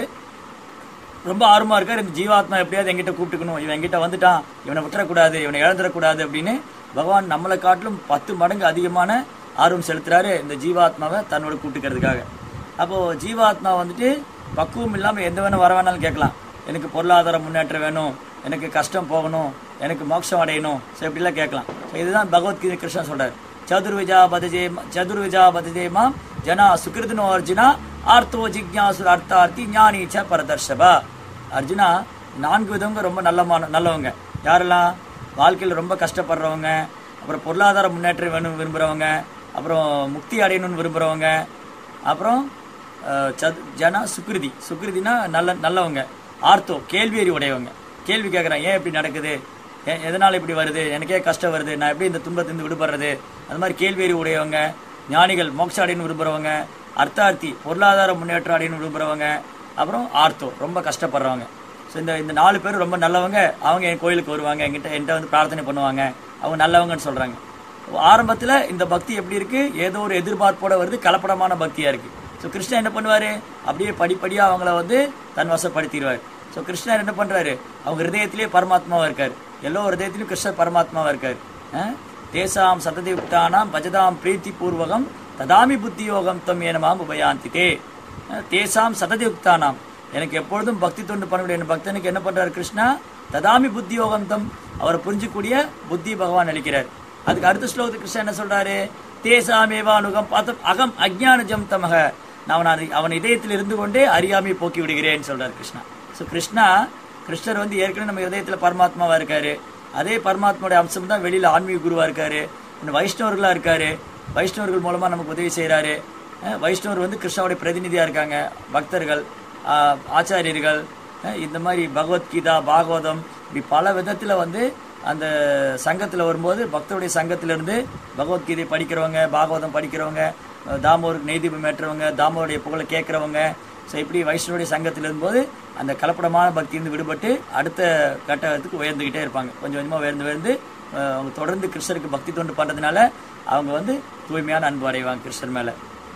ரொம்ப ஆர்வமா இருக்கார் இந்த ஜீவாத்மா எப்படியாவது எங்கிட்ட கூப்பிட்டுக்கணும் இவன் எங்கிட்ட வந்துட்டான் இவனை விட்டுறக்கூடாது இவனை இழந்துடக்கூடாது அப்படின்னு பகவான் நம்மளை காட்டிலும் பத்து மடங்கு அதிகமான ஆர்வம் செலுத்துறாரு இந்த ஜீவாத்மாவை தன்னோட கூட்டுக்கிறதுக்காக அப்போ ஜீவாத்மா வந்துட்டு பக்குவம் இல்லாம எந்த வேணும் வர வேணாலும் கேட்கலாம் எனக்கு பொருளாதார முன்னேற்றம் வேணும் எனக்கு கஷ்டம் போகணும் எனக்கு மோட்சம் அடையணும் ஸோ இப்படிலாம் கேட்கலாம் ஸோ இதுதான் பகவத்கீதை கிருஷ்ணன் சொல்றாரு சதுர்விஜா பதஜே சதுர்விஜா பதஜேமா ஜனா சுகிருதனோ அர்ஜுனா ஆர்த்தோ ஜிக்ஞாசுர அர்த்தார்த்தி ஞானி ச பரதர்ஷபா அர்ஜுனா நான்கு விதவங்க ரொம்ப நல்லமான நல்லவங்க யாரெல்லாம் வாழ்க்கையில் ரொம்ப கஷ்டப்படுறவங்க அப்புறம் பொருளாதார முன்னேற்றம் வேணும் விரும்புகிறவங்க அப்புறம் முக்தி அடையணும்னு விரும்புகிறவங்க அப்புறம் அஹ், சத்- ஜனா சுக்ருதி சுக்ருதினா நல்ல நல்லவங்க ஆர்த்தோ கேள்வி உடையவங்க கேள்வி கேட்குறான் ஏன் இப்படி நடக்குது ஏன் எதனால் இப்படி வருது எனக்கே கஷ்டம் வருது நான் எப்படி இந்த துன்பத்திலிருந்து விடுபடுறது அது மாதிரி கேள்வி உடையவங்க ஞானிகள் மோட்ச அடையணும் விரும்புகிறவங்க அர்த்தார்த்தி பொருளாதார முன்னேற்றம் அடையணும் விரும்புகிறவங்க அப்புறம் ஆர்த்தோ ரொம்ப கஷ்டப்படுறவங்க ஸோ இந்த இந்த நாலு பேர் ரொம்ப நல்லவங்க அவங்க என் கோயிலுக்கு வருவாங்க என்கிட்ட என்கிட்ட வந்து பிரார்த்தனை பண்ணுவாங்க அவங்க நல்லவங்கன்னு சொல்கிறாங்க ஆரம்பத்தில் இந்த பக்தி எப்படி இருக்கு ஏதோ ஒரு எதிர்பார்ப்போட வருது கலப்படமான பக்தியா இருக்கு ஸோ கிருஷ்ணன் என்ன பண்ணுவாரு அப்படியே படிப்படியா அவங்கள வந்து தன் வசப்படுத்திடுவார் ஸோ கிருஷ்ணர் என்ன பண்றாரு அவங்க ஹிருதயத்திலேயே பரமாத்மாவா இருக்காரு எல்லா ஹிருதயத்திலும் கிருஷ்ணர் பரமாத்மாவா இருக்காரு அஹ்? தேசாம் சததியுக்தானாம் பஜதாம் பிரீத்தி பூர்வகம் ததாமி புத்தி யோகம் தம் ஏனமாம் உபயாந்திதே அஹ், தேசாம் சததியுக்தானாம் எனக்கு எப்பொழுதும் பக்தி தொண்டு பண்ணக்கூடிய என் பக்தனுக்கு என்ன பண்றாரு கிருஷ்ணா ததாமி புத்தி யோகம் தம் அவரை புரிஞ்சுக்கூடிய புத்தி பகவான் அளிக்கிறார் அதுக்கு அடுத்த ஸ்லோகத்துக்கு கிருஷ்ணன் என்ன சொல்றாரு தேசாமேவா அனுகம் பார்த்தம் அகம் அஜ்ஞானஜம் தமக நான் அவன் அவன் இதயத்தில் இருந்து கொண்டே அறியாமை போக்கி விடுகிறேன்னு சொல்றாரு கிருஷ்ணா ஸோ கிருஷ்ணா கிருஷ்ணர் வந்து ஏற்கனவே நம்ம இதயத்தில் பரமாத்மாவா இருக்காரு அதே பரமாத்மாவுடைய அம்சம் தான் வெளியில ஆன்மீக குருவா இருக்காரு இன்னும் வைஷ்ணவர்களா இருக்காரு வைஷ்ணவர்கள் மூலமா நமக்கு உதவி செய்றாரு அஹ் வைஷ்ணவர் வந்து கிருஷ்ணாவுடைய பிரதிநிதியா இருக்காங்க பக்தர்கள் ஆஹ் ஆச்சாரியர்கள் அஹ் இந்த மாதிரி பகவத்கீதா பாகவதம் இப்படி பல விதத்துல வந்து அந்த சங்கத்துல வரும்போது பக்தருடைய சங்கத்துல இருந்து பகவத்கீதை படிக்கிறவங்க பாகவதம் படிக்கிறவங்க அஹ் தாமோருக்கு நெய்தீபம் ஏற்றுறவங்க தாமோருடைய புகழை கேட்கறவங்க ஸோ இப்படி வைஷ்ணவருடைய சங்கத்தில் இருக்கும்போது அந்த கலப்படமான பக்தியிலிருந்து விடுபட்டு அடுத்த கட்டத்துக்கு உயர்ந்துகிட்டே இருப்பாங்க கொஞ்சம் கொஞ்சமாக உயர்ந்து உயர்ந்து அஹ் அவங்க தொடர்ந்து கிருஷ்ணருக்கு பக்தி தொண்டு பண்றதுனால அவங்க வந்து தூய்மையான அன்பு அடைவாங்க கிருஷ்ணர் மேல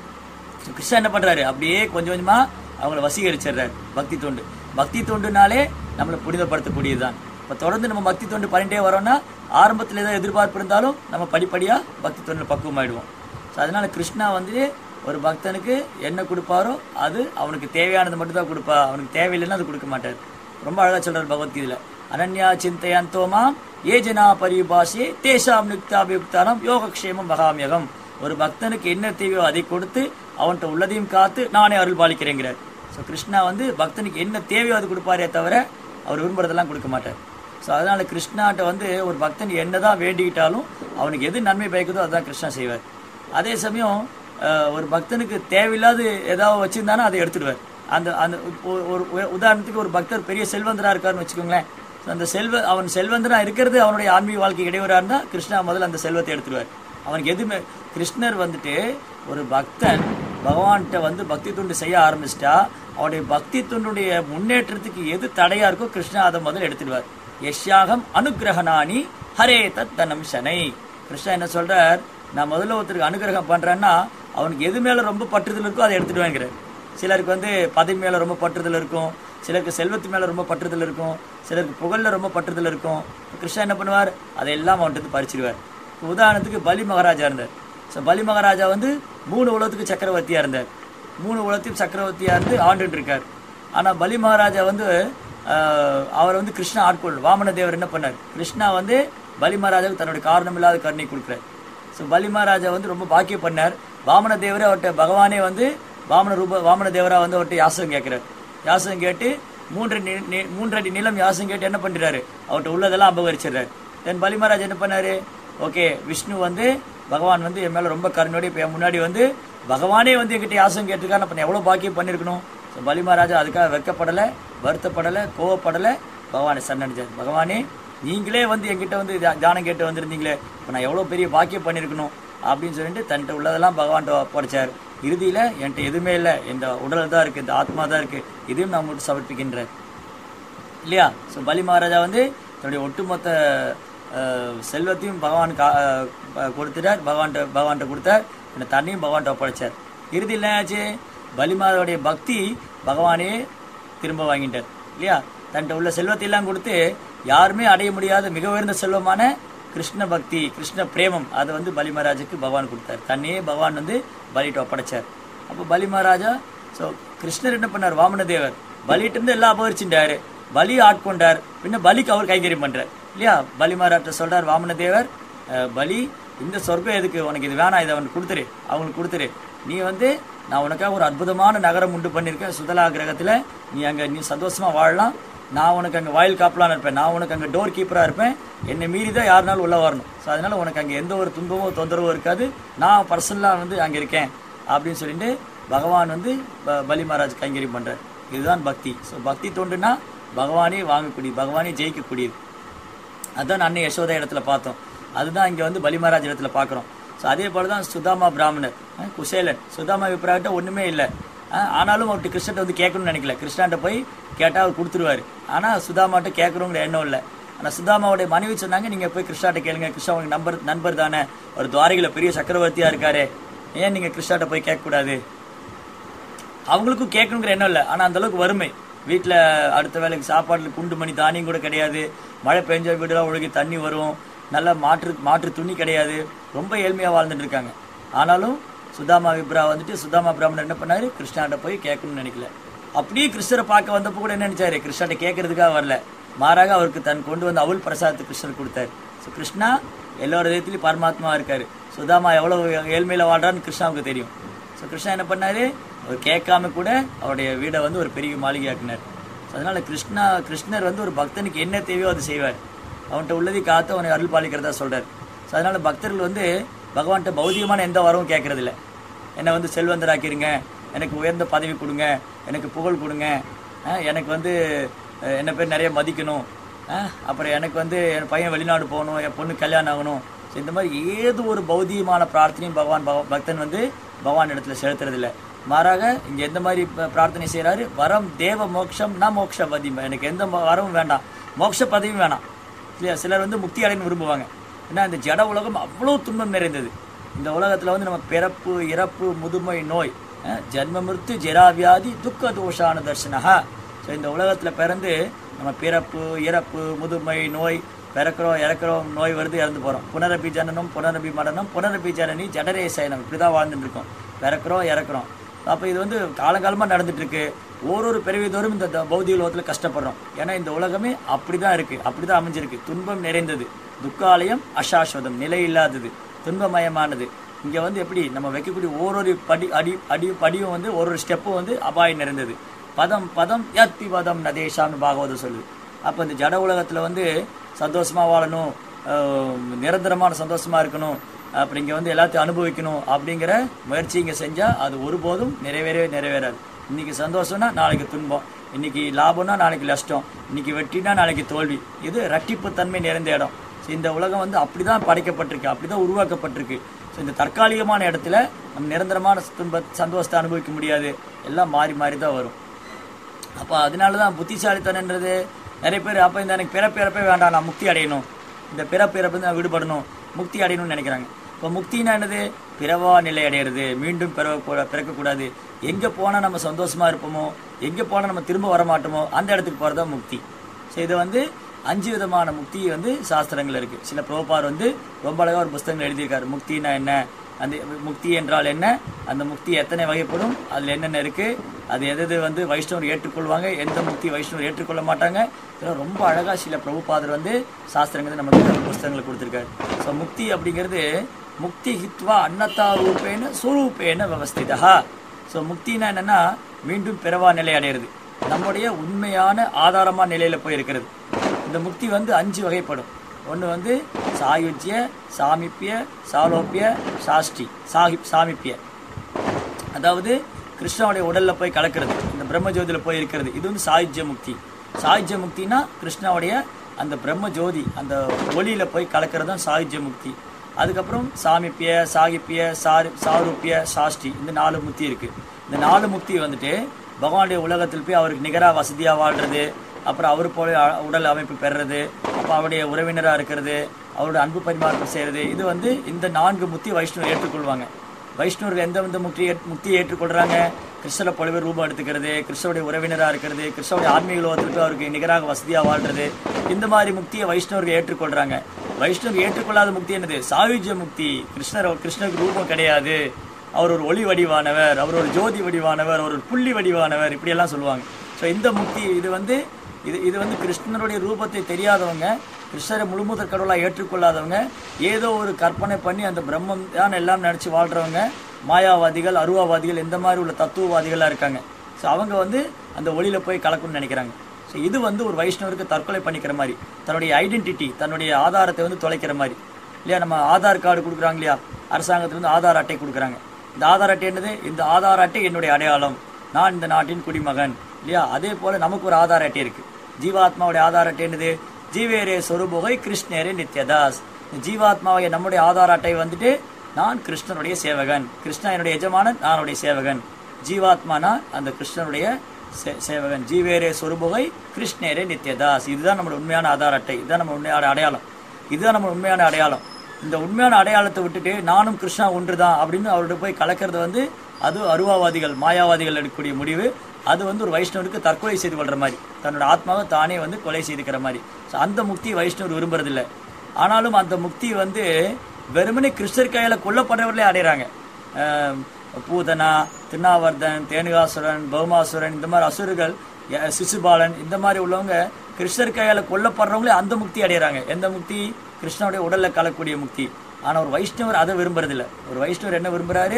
ஸோ கிருஷ்ணன் என்ன பண்றாரு அப்படியே கொஞ்சம் கொஞ்சமா அவங்கள வசீகரிச்சிடுறாரு பக்தி தொண்டு பக்தி தொண்டுனாலே நம்மளை புனிதப்படுத்தக்கூடியதுதான் இப்போ தொடர்ந்து நம்ம பக்தி தொண்டு பண்ணிட்டே வரோம்னா ஆரம்பத்தில் ஏதோ எதிர்பார்ப்பு இருந்தாலும் நம்ம படிப்படியா பக்தி தொண்டில் பக்குவமாயிடுவோம் ஸோ அதனால கிருஷ்ணா வந்து ஒரு பக்தனுக்கு என்ன கொடுப்பாரோ அது அவனுக்கு தேவையானது மட்டும் தான் கொடுப்பா அவனுக்கு தேவையில்லைன்னா அது கொடுக்க மாட்டார் ரொம்ப அழகா சொல்றாரு பகவத்கீதையில அனன்யா சிந்தையந்தோமா ஏ ஜனா பரிபாஷே தேசாம் நிக்தாபியுக்தானம் யோகக்ஷேமம் மகாமியகம் ஒரு பக்தனுக்கு என்ன தேவையோ அதை கொடுத்து அவன்கிட்ட உள்ளதையும் காத்து நானே அருள் பாலிக்கிறேங்கிறார் ஸோ கிருஷ்ணா வந்து பக்தனுக்கு என்ன தேவையோ அது கொடுப்பாரே தவிர அவர் விரும்புறதெல்லாம் கொடுக்க மாட்டார் ஸோ அதனால கிருஷ்ணாட்ட வந்து ஒரு பக்தன் என்னதான் வேண்டிக்கிட்டாலும் அவனுக்கு எது நன்மை பயக்குதோ அதுதான் கிருஷ்ணா செய்வார் அதே சமயம் அஹ், ஒரு பக்தனுக்கு தேவையில்லாத ஏதாவது வச்சிருந்தானா அதை எடுத்துடுவார் அந்த அந்த ஒரு- ஒரு உ- உதாரணத்துக்கு ஒரு பக்தர் பெரிய செல்வந்தரா இருக்காருன்னு வச்சுக்கோங்களேன் So, அந்த செல்வ அவன் செல்வந்தரா இருக்கிறது அவனுடைய ஆன்மீக வாழ்க்கை இடையூறா இருந்தா கிருஷ்ணா முதல்ல அந்த செல்வத்தை எடுத்துடுவார் அவனுக்கு எதுவுமே கிருஷ்ணர் வந்துட்டு ஒரு பக்தன் பகவான்கிட்ட வந்து பக்தி தொண்டு செய்ய ஆரம்பிச்சிட்டா அவனுடைய பக்தி தொண்டுடைய முன்னேற்றத்துக்கு எது தடையா இருக்கோ கிருஷ்ணா அதை முதல்ல எடுத்துடுவார் யஷ்யாகம் அனுகிரகணானி ஹரே தத் தனம் சனை கிருஷ்ணா என்ன சொல்றார் நான் முதல்ல ஒருத்தருக்கு அனுகிரகம் பண்றேன்னா அவனுக்கு எது மேல ரொம்ப பற்றுதல் இருக்கோ அதை எடுத்துடுவேங்கிறார் சிலருக்கு வந்து பதவி மேல ரொம்ப பற்றுதல் இருக்கும் சிலருக்கு செல்வத்து மேல ரொம்ப பற்றுதல் இருக்கும் சிலருக்கு புகழ்ல ரொம்ப பற்றுதல் இருக்கும் கிருஷ்ணா என்ன பண்ணுவார் அதையெல்லாம் அவன்கிட்ட இருந்து பறிச்சிடுவார் உதாரணத்துக்கு பலி மகாராஜா இருந்தார் ஸோ பலி மகாராஜா வந்து மூணு உலகத்துக்கு சக்கரவர்த்தியா இருந்தார் மூணு உலகத்தையும் சக்கரவர்த்தியா இருந்து ஆண்டுட்டு இருக்கார் ஆனா பலி மகாராஜா வந்து ஆஹ், அவர் வந்து கிருஷ்ணா ஆட்கொள் வாமன தேவர் என்ன பண்ணார் கிருஷ்ணா வந்து பலி மகாராஜாவுக்கு தன்னுடைய காரணம் இல்லாத கருணை கொடுக்குறார் ஸோ பலி மகாராஜா வந்து ரொம்ப பாக்கியம் பண்ணார் வாமன தேவரே அவர்கிட்ட பகவானே வந்து வாமன ரூப வாமன தேவரா வந்து அவர்கிட்ட யாசகம் கேட்கிறார் யாசகம் கேட்டு மூன்று நி- நி- மூன்றடி நிலம் யாசகம் கேட்டு என்ன பண்றாரு அவர்கிட்ட உள்ளதெல்லாம் அபகரிச்சிடுறாரு தென் பலி மகாராஜ் என்ன பண்ணாரு ஓகே விஷ்ணு வந்து பகவான் வந்து என் மேல ரொம்ப கருணையோட இப்போ என் முன்னாடி வந்து பகவானே வந்து என்கிட்ட யாசகம் கேட்டிருக்காரு அப்ப நான் எவ்வளவு பாக்கியம் பண்ணிருக்கணும் ஸோ பலி மகாராஜா அதுக்காக வெட்கப்படலை வருத்தப்படலை கோவப்படலை பகவானை சரணடைஞ்சார் பகவானே நீங்களே வந்து என்கிட்ட வந்து தியா- தியானம் கேட்டு வந்திருந்தீங்களே இப்போ நான் எவ்வளோ பெரிய பாக்கியம் பண்ணியிருக்கணும் அப்படின்னு சொல்லிட்டு தன்கிட்ட உள்ளதெல்லாம் பகவான்கிட்ட ஒப்படைச்சார் இறுதியில் என்கிட்ட எதுவுமே இல்லை இந்த உடல் தான் இருக்குது இந்த ஆத்மா தான் இருக்குது இதையும் நான் உங்களுக்கு சமர்ப்பிக்கின்றேன் இல்லையா ஸோ பலி மகாராஜா வந்து தன்னுடைய ஒட்டுமொத்த அஹ், செல்வத்தையும் பகவான் கா அஹ், கொடுத்துட்டார் பகவான்கிட்ட பகவான்கிட்ட கொடுத்தார் இந்த தண்ணியும் பகவான்கிட்ட ஒப்படைச்சார் இறுதியில் என்ன ஆச்சு பலி மகாராஜாவுடைய பக்தி பகவானே திரும்ப வாங்கிட்டார் இல்லையா தன்கிட்ட உள்ள செல்வத்தை எல்லாம் கொடுத்து யாருமே அடைய முடியாத மிக உயர்ந்த செல்வமான கிருஷ்ண பக்தி கிருஷ்ண பிரேமம் அதை வந்து பலி மகாராஜுக்கு பகவான் கொடுத்தார் தன்னையே பகவான் வந்து பலிட்டு ஒப்படைச்சார் அப்போ பலி மகாராஜா ஸோ கிருஷ்ணர் என்ன பண்ணார் வாமன தேவர் பலிட்டு இருந்து எல்லாம் அபகரிச்சுட்டாரு பலி ஆட்கொண்டார் பின்ன பலிக்கு அவர் கைங்கரியம் பண்றார் இல்லையா பலி மகாராஜா சொல்றார் வாமன தேவர் அஹ், பலி இந்த சொர்க்கம் எதுக்கு உனக்கு இது வேணாம் இதை அவனுக்கு கொடுத்துரு அவங்களுக்கு கொடுத்துரு நீ வந்து நான் உனக்காக ஒரு அற்புதமான நகரம் உண்டு பண்ணியிருக்கேன் சுதலா கிரகத்தில் நீ அங்கே நீ சந்தோஷமா வாழலாம் நான் உனக்கு அங்கே வாயில் காப்பலான்னு இருப்பேன் நான் உனக்கு அங்கே டோர் கீப்பராக இருப்பேன் என்னை மீறி தான் யாருனாலும் உள்ளே வரணும் ஸோ அதனால உனக்கு அங்கே எந்த ஒரு துன்பமோ தொந்தரவோ இருக்காது நான் பர்சனலாக வந்து அங்கே இருக்கேன் அப்படின்னு சொல்லிட்டு பகவான் வந்து ப- பலி மகாராஜ் கைங்கரியம் பண்றார் இதுதான் பக்தி ஸோ பக்தி தொண்டுனா பகவானே வாங்கக்கூடியது பகவானே ஜெயிக்கக்கூடியது அதான் அன்னை யசோதா இடத்துல பார்த்தோம் அதுதான் இங்க வந்து பலி மகாராஜ் இடத்துல பார்க்குறோம் ஸோ அதே போல தான் சுதாமா பிராமணர் அஹ் குசேலன் சுதாமா விப்ராகிட்ட ஒண்ணுமே இல்லை ஆனாலும் அவர்கிட்ட கிருஷ்ணன்ட்ட வந்து கேட்கணும்னு நினைக்கல கிருஷ்ணாண்ட போய் கேட்டால் அவர் கொடுத்துருவாரு ஆனால் சுதாமாட்ட கேட்கணுங்கிற எண்ணம் இல்லை ஆனால் சுதாமாவுடைய மனைவி சொன்னாங்க நீங்க போய் கிருஷ்ணாட்ட கேளுங்க கிருஷ்ணா உங்களுக்கு நம்பர் நண்பர் தானே ஒரு துவாரகையில பெரிய சக்கரவர்த்தியா இருக்காரு ஏன் நீங்க கிருஷ்ணாட்ட போய் கேட்கக்கூடாது அவங்களுக்கும் கேட்கணுங்கிற எண்ணம் இல்லை ஆனால் அந்த அளவுக்கு வறுமை வீட்டில் அடுத்த வேலைக்கு சாப்பாட்டில் குண்டு மணி தானியம் கூட கிடையாது மழை பெஞ்ச வீடுலாம் ஒழுகி தண்ணி வரும் நல்ல மாற்று மாற்று துணி கிடையாது ரொம்ப ஏழ்மையாக வாழ்ந்துட்டு இருக்காங்க ஆனாலும் சுதாமா விப்ரா வந்துட்டு சுதாமா பிராமணர் என்ன பண்ணாரு கிருஷ்ணாட்ட போய் கேட்கணும்னு நினைக்கல அப்படியே கிருஷ்ணரை பார்க்க வந்தப்போ கூட என்ன நினைச்சாரு கிருஷ்ணாட்ட கேட்கறதுக்காக வரல மாறாக அவருக்கு தன் கொண்டு வந்த அவள் பிரசாதத்தை கிருஷ்ணர் கொடுத்தாரு ஸோ கிருஷ்ணா எல்லாரோட விதத்துலையும் பரமாத்மா இருக்காரு சுதாமா எவ்வளவு ஏழ்மையில வாழ்றான்னு கிருஷ்ணாவுக்கு தெரியும் ஸோ கிருஷ்ணா என்ன பண்ணாரு அவர் கேட்காம கூட அவருடைய வீடை வந்து ஒரு பெரிய மாளிகையாக்கினார் ஸோ அதனால கிருஷ்ணா கிருஷ்ணர் வந்து ஒரு பக்தனுக்கு என்ன தேவையோ அதை செய்வார் அவன்கிட்ட உள்ளதை காத்து அவனை அருள் பாலிக்கிறதா சொல்றார் ஸோ அதனால பக்தர்கள் வந்து பகவான்கிட்ட பௌதிகமான எந்த வரவும் கேட்கறதில்ல என்னை வந்து செல்வந்தராக்கிருங்க எனக்கு உயர்ந்த பதவி கொடுங்க எனக்கு புகழ் கொடுங்க அஹ் எனக்கு வந்து அஹ், என்ன பேர் நிறைய மதிக்கணும் அஹ், அப்புறம் எனக்கு வந்து என் பையன் வெளிநாடு போகணும் என் பொண்ணு கல்யாணம் ஆகணும் ஸோ இந்த மாதிரி ஏதோ ஒரு பௌதிகமான பிரார்த்தனையும் பகவான் பக- பக்தன் வந்து பகவான் இடத்துல செலுத்துறதில்ல மாறாக இங்க எந்த மாதிரி ப- பிரார்த்தனை செய்றாரு வரம் தேவ மோட்சம் நான் மோட்ச பதிம் எனக்கு எந்த ம- வரமும் வேண்டாம் மோட்ச பதவியும் வேணாம் இல்லையா சிலர் வந்து முக்தி அடையணும் விரும்புவாங்க ஏன்னா இந்த ஜட உலகம் அவ்வளோ துன்பம் நிறைந்தது இந்த உலகத்துல வந்து நம்ம பிறப்பு இறப்பு முதுமை நோய் அஹ், ஜன்ம மிருத்து ஜெராவியாதி துக்க தோஷான தர்ஷனஹா ஸோ இந்த உலகத்துல பிறந்து நம்ம பிறப்பு இறப்பு முதுமை நோய் பிறக்கிறோம் இறக்குறோம் நோய் வருது இறந்து போறோம் புனரபி ஜனனம் புனரபி மரணம் புனரபி ஜனனி ஜடரே சயனம் இப்படிதான் வாழ்ந்துட்டு இருக்கோம் பிறக்கிறோம் இறக்குறோம் அப்போ இது வந்து காலகாலமா நடந்துட்டு இருக்கு ஒரு பிறவி தோறும் இந்த த- பௌதிக உலகத்துல கஷ்டப்படுறோம் ஏன்னா இந்த உலகமே அப்படிதான் இருக்கு அப்படிதான் அமைஞ்சிருக்கு துன்பம் நிறைந்தது துக்காலயம் அசாஸ்வதம் நிலை இல்லாதது துன்பமயமானது இங்க வந்து எப்படி நம்ம வைக்கக்கூடிய ஓரொரு படி அடி அடி படியும் வந்து ஒரு ஒரு ஸ்டெப்பும் வந்து அபாயம் நிறைந்தது பதம் பதம் யத்தி பதம் நதேஷான்னு பாகவதம் சொல்லுது அப்போ இந்த ஜட உலகத்துல வந்து சந்தோஷமா வாழணும் ஆஹ் நிரந்தரமான சந்தோஷமா இருக்கணும் அப்புறம் இங்க வந்து எல்லாத்தையும் அனுபவிக்கணும் அப்படிங்கிற முயற்சி இங்க செஞ்சா அது ஒருபோதும் நிறைவேறவே நிறைவேறாது இன்னைக்கு சந்தோஷம்னா நாளைக்கு துன்பம் இன்னைக்கு லாபம்னா நாளைக்கு நஷ்டம் இன்னைக்கு வெற்றினா நாளைக்கு தோல்வி இது ரட்டிப்பு தன்மை நிறைந்த இடம் ஸோ இந்த உலகம் வந்து அப்படிதான் படைக்கப்பட்டிருக்கு அப்படிதான் உருவாக்கப்பட்டிருக்கு ஸோ இந்த தற்காலிகமான இடத்துல நம்ம நிரந்தரமான துன்ப சந்தோஷத்தை அனுபவிக்க முடியாது எல்லாம் மாறி மாறி தான் வரும் அப்போ அதனால தான் புத்திசாலித்தனன்றது நிறைய பேர் அப்போ இந்த எனக்கு பிறப்பு இறப்பே வேண்டாம் நான் முக்தி அடையணும் இந்த பிறப்பு இறப்பு நான் விடுபடணும் முக்தி அடையணும்னு நினைக்கிறாங்க இப்போ முக்தினா என்னது பிறவா நிலை அடையிறது மீண்டும் பிறக்க பிறக்கக்கூடாது எங்கே போனால் நம்ம சந்தோஷமா இருப்போமோ எங்கே போனால் நம்ம திரும்ப வர மாட்டோமோ அந்த இடத்துக்கு போகிறது தான் முக்தி ஸோ இது வந்து அஞ்சு விதமான முக்தி வந்து சாஸ்திரங்கள் இருக்கு சில பிரபுபார் வந்து ரொம்ப அழகா ஒரு புஸ்தகங்கள் எழுதியிருக்காரு முக்தினா என்ன அந்த முக்தி என்றால் என்ன அந்த முக்தி எத்தனை வகைப்படும் அதுல என்னென்ன இருக்கு அது எது எது வந்து வைஷ்ணவர் ஏற்றுக்கொள்வாங்க எந்த முக்தி வைஷ்ணவர் ஏற்றுக்கொள்ள மாட்டாங்க இதெல்லாம் ரொம்ப அழகா சில பிரபுபாதர் வந்து சாஸ்திரங்கள் நமக்கு புஸ்தகங்களை கொடுத்திருக்காரு ஸோ முக்தி அப்படிங்கிறது முக்தி ஹித்வா அன்னதா ரூபேன சுரூபேன விவஸ்திதா ஸோ முக்தினா என்னன்னா மீண்டும் பிறவா நிலை அடையிறது நம்முடைய உண்மையான ஆதாரமான நிலையில போய் இருக்கிறது இந்த முக்தி வந்து அஞ்சு வகைப்படும் ஒன்று வந்து சாயுஜ்ய சாமிப்பிய சாலோப்பிய சாஷ்டி சாஹிப் சாமிப்பிய அதாவது கிருஷ்ணனுடைய உடல்ல போய் கலக்கிறது இந்த பிரம்மஜோதியில போய் இருக்கிறது இது வந்து சாயுஜ்ய முக்தி சாயுஜ்ய முக்தினா கிருஷ்ணாவுடைய அந்த பிரம்ம ஜோதி அந்த ஒளியில போய் கலக்கிறது தான் சாயுஜ்ய முக்தி அதுக்கப்புறம் சாமிப்பிய சாகிப்பிய சாரு சாரூப்பிய சாஷ்டி இந்த நாலு முக்தி இருக்கு இந்த நாலு முக்தி வந்துட்டு பகவானுடைய உலகத்தில் போய் அவருக்கு நிகராக வசதியாக வாழ்றது அப்புறம் அவர் போல அ- உடல் அமைப்பு பெறுறது அப்போ அவருடைய உறவினராக இருக்கிறது அவருடைய அன்பு பரிமாற்றம் செய்கிறது இது வந்து இந்த நான்கு முக்தி வைஷ்ணவர் ஏற்றுக்கொள்வாங்க வைஷ்ணவர்கள் எந்த எந்த முக்தி முக்தியை ஏற்றுக்கொள்றாங்க கிருஷ்ணரை போலவே ரூபம் எடுத்துக்கிறது கிருஷ்ணருடைய உறவினராக இருக்கிறது கிருஷ்ணருடைய ஆன்மீக லோகத்திற்கு அவருக்கு நிகராக வசதியாக வாழ்றது இந்த மாதிரி முக்தியை வைஷ்ணவர்கள் ஏற்றுக்கொள்றாங்க வைஷ்ணவர் ஏற்றுக்கொள்ளாத முக்தி என்னது சாயுஜ்ய முக்தி கிருஷ்ணர் கிருஷ்ணருக்கு ரூபம் கிடையாது அவர் ஒரு ஒளி வடிவானவர் அவர் ஒரு ஜோதி வடிவானவர் அவர் ஒரு புள்ளி வடிவானவர் இப்படியெல்லாம் சொல்லுவாங்க ஸோ இந்த முக்தி இது வந்து இது இது வந்து கிருஷ்ணனுடைய ரூபத்தை தெரியாதவங்க கிருஷ்ணரை முழுமுதற் கடவுளாக ஏற்றுக்கொள்ளாதவங்க ஏதோ ஒரு கற்பனை பண்ணி அந்த பிரம்மம் தான் எல்லாம் நினச்சி வாழ்றவங்க மாயாவாதிகள் அருவாவாதிகள் இந்த மாதிரி உள்ள தத்துவவாதிகளாக இருக்காங்க ஸோ அவங்க வந்து அந்த ஒளியில போய் கலக்கணும்னு நினைக்கிறாங்க ஸோ இது வந்து ஒரு வைஷ்ணவருக்கு தற்கொலை பண்ணிக்கிற மாதிரி தன்னுடைய ஐடென்டிட்டி தன்னுடைய ஆதாரத்தை வந்து தொலைக்கிற மாதிரி இல்லையா நம்ம ஆதார் கார்டு கொடுக்குறாங்க இல்லையா அரசாங்கத்திலிருந்து ஆதார் அட்டை கொடுக்குறாங்க இந்த ஆதார் அட்டை என்னது இந்த ஆதார் அட்டை என்னுடைய அடையாளம் நான் இந்த நாட்டின் குடிமகன் இல்லையா அதே போல நமக்கு ஒரு ஆதார் அட்டை இருக்கு ஜீவாத்மாவுடைய ஆதார் அட்டை என்னது ஜீவேரே சொருபுகை கிருஷ்ணரே நித்யதாஸ் இந்த ஜீவாத்மாவை நம்முடைய ஆதார் அட்டை வந்துட்டு நான் கிருஷ்ணனுடைய சேவகன் கிருஷ்ணா என்னுடைய எஜமானன் நானுடைய சேவகன் ஜீவாத்மானா அந்த கிருஷ்ணனுடைய சே- சேவகன் ஜீவேரே சொருபுகை கிருஷ்ணரே நித்யதாஸ் இதுதான் நம்மளோட உண்மையான ஆதார் அட்டை இதுதான் நம்ம உண்மையான அடையாளம் இதுதான் நம்ம உண்மையான அடையாளம் இந்த உண்மையான அடையாளத்தை விட்டுட்டு நானும் கிருஷ்ணா ஒன்றுதான் அப்படின்னு அவர்கிட்ட போய் கலக்கிறது வந்து அது அருவாவாதிகள் மாயாவாதிகள் எடுக்கக்கூடிய முடிவு அது வந்து ஒரு வைஷ்ணவருக்கு தற்கொலை செய்து கொள்ற மாதிரி தன்னோட ஆத்மாவை தானே வந்து கொலை செய்துக்கிற மாதிரி So, அந்த முக்தி வைஷ்ணவர் விரும்புறதில்ல ஆனாலும் அந்த முக்தி வந்து வெறுமனே கிருஷ்ணர் கையால கொல்லப்படுறவர்களே அடைகிறாங்க ஆஹ் பூதனா திருநாவர்தன் தேனுகாசுரன் பௌமாசுரன் இந்த மாதிரி அசுரர்கள் ய- சிசுபாலன் இந்த மாதிரி உள்ளவங்க கிருஷ்ணர் கையால கொல்லப்படுறவங்களே அந்த முக்தி அடைகிறாங்க எந்த முக்தி கிருஷ்ணனுடைய உடல்ல கலக்கூடிய முக்தி ஆனா ஒரு வைஷ்ணவர் அதை விரும்புறதில்ல ஒரு வைஷ்ணவர் என்ன விரும்புறாரு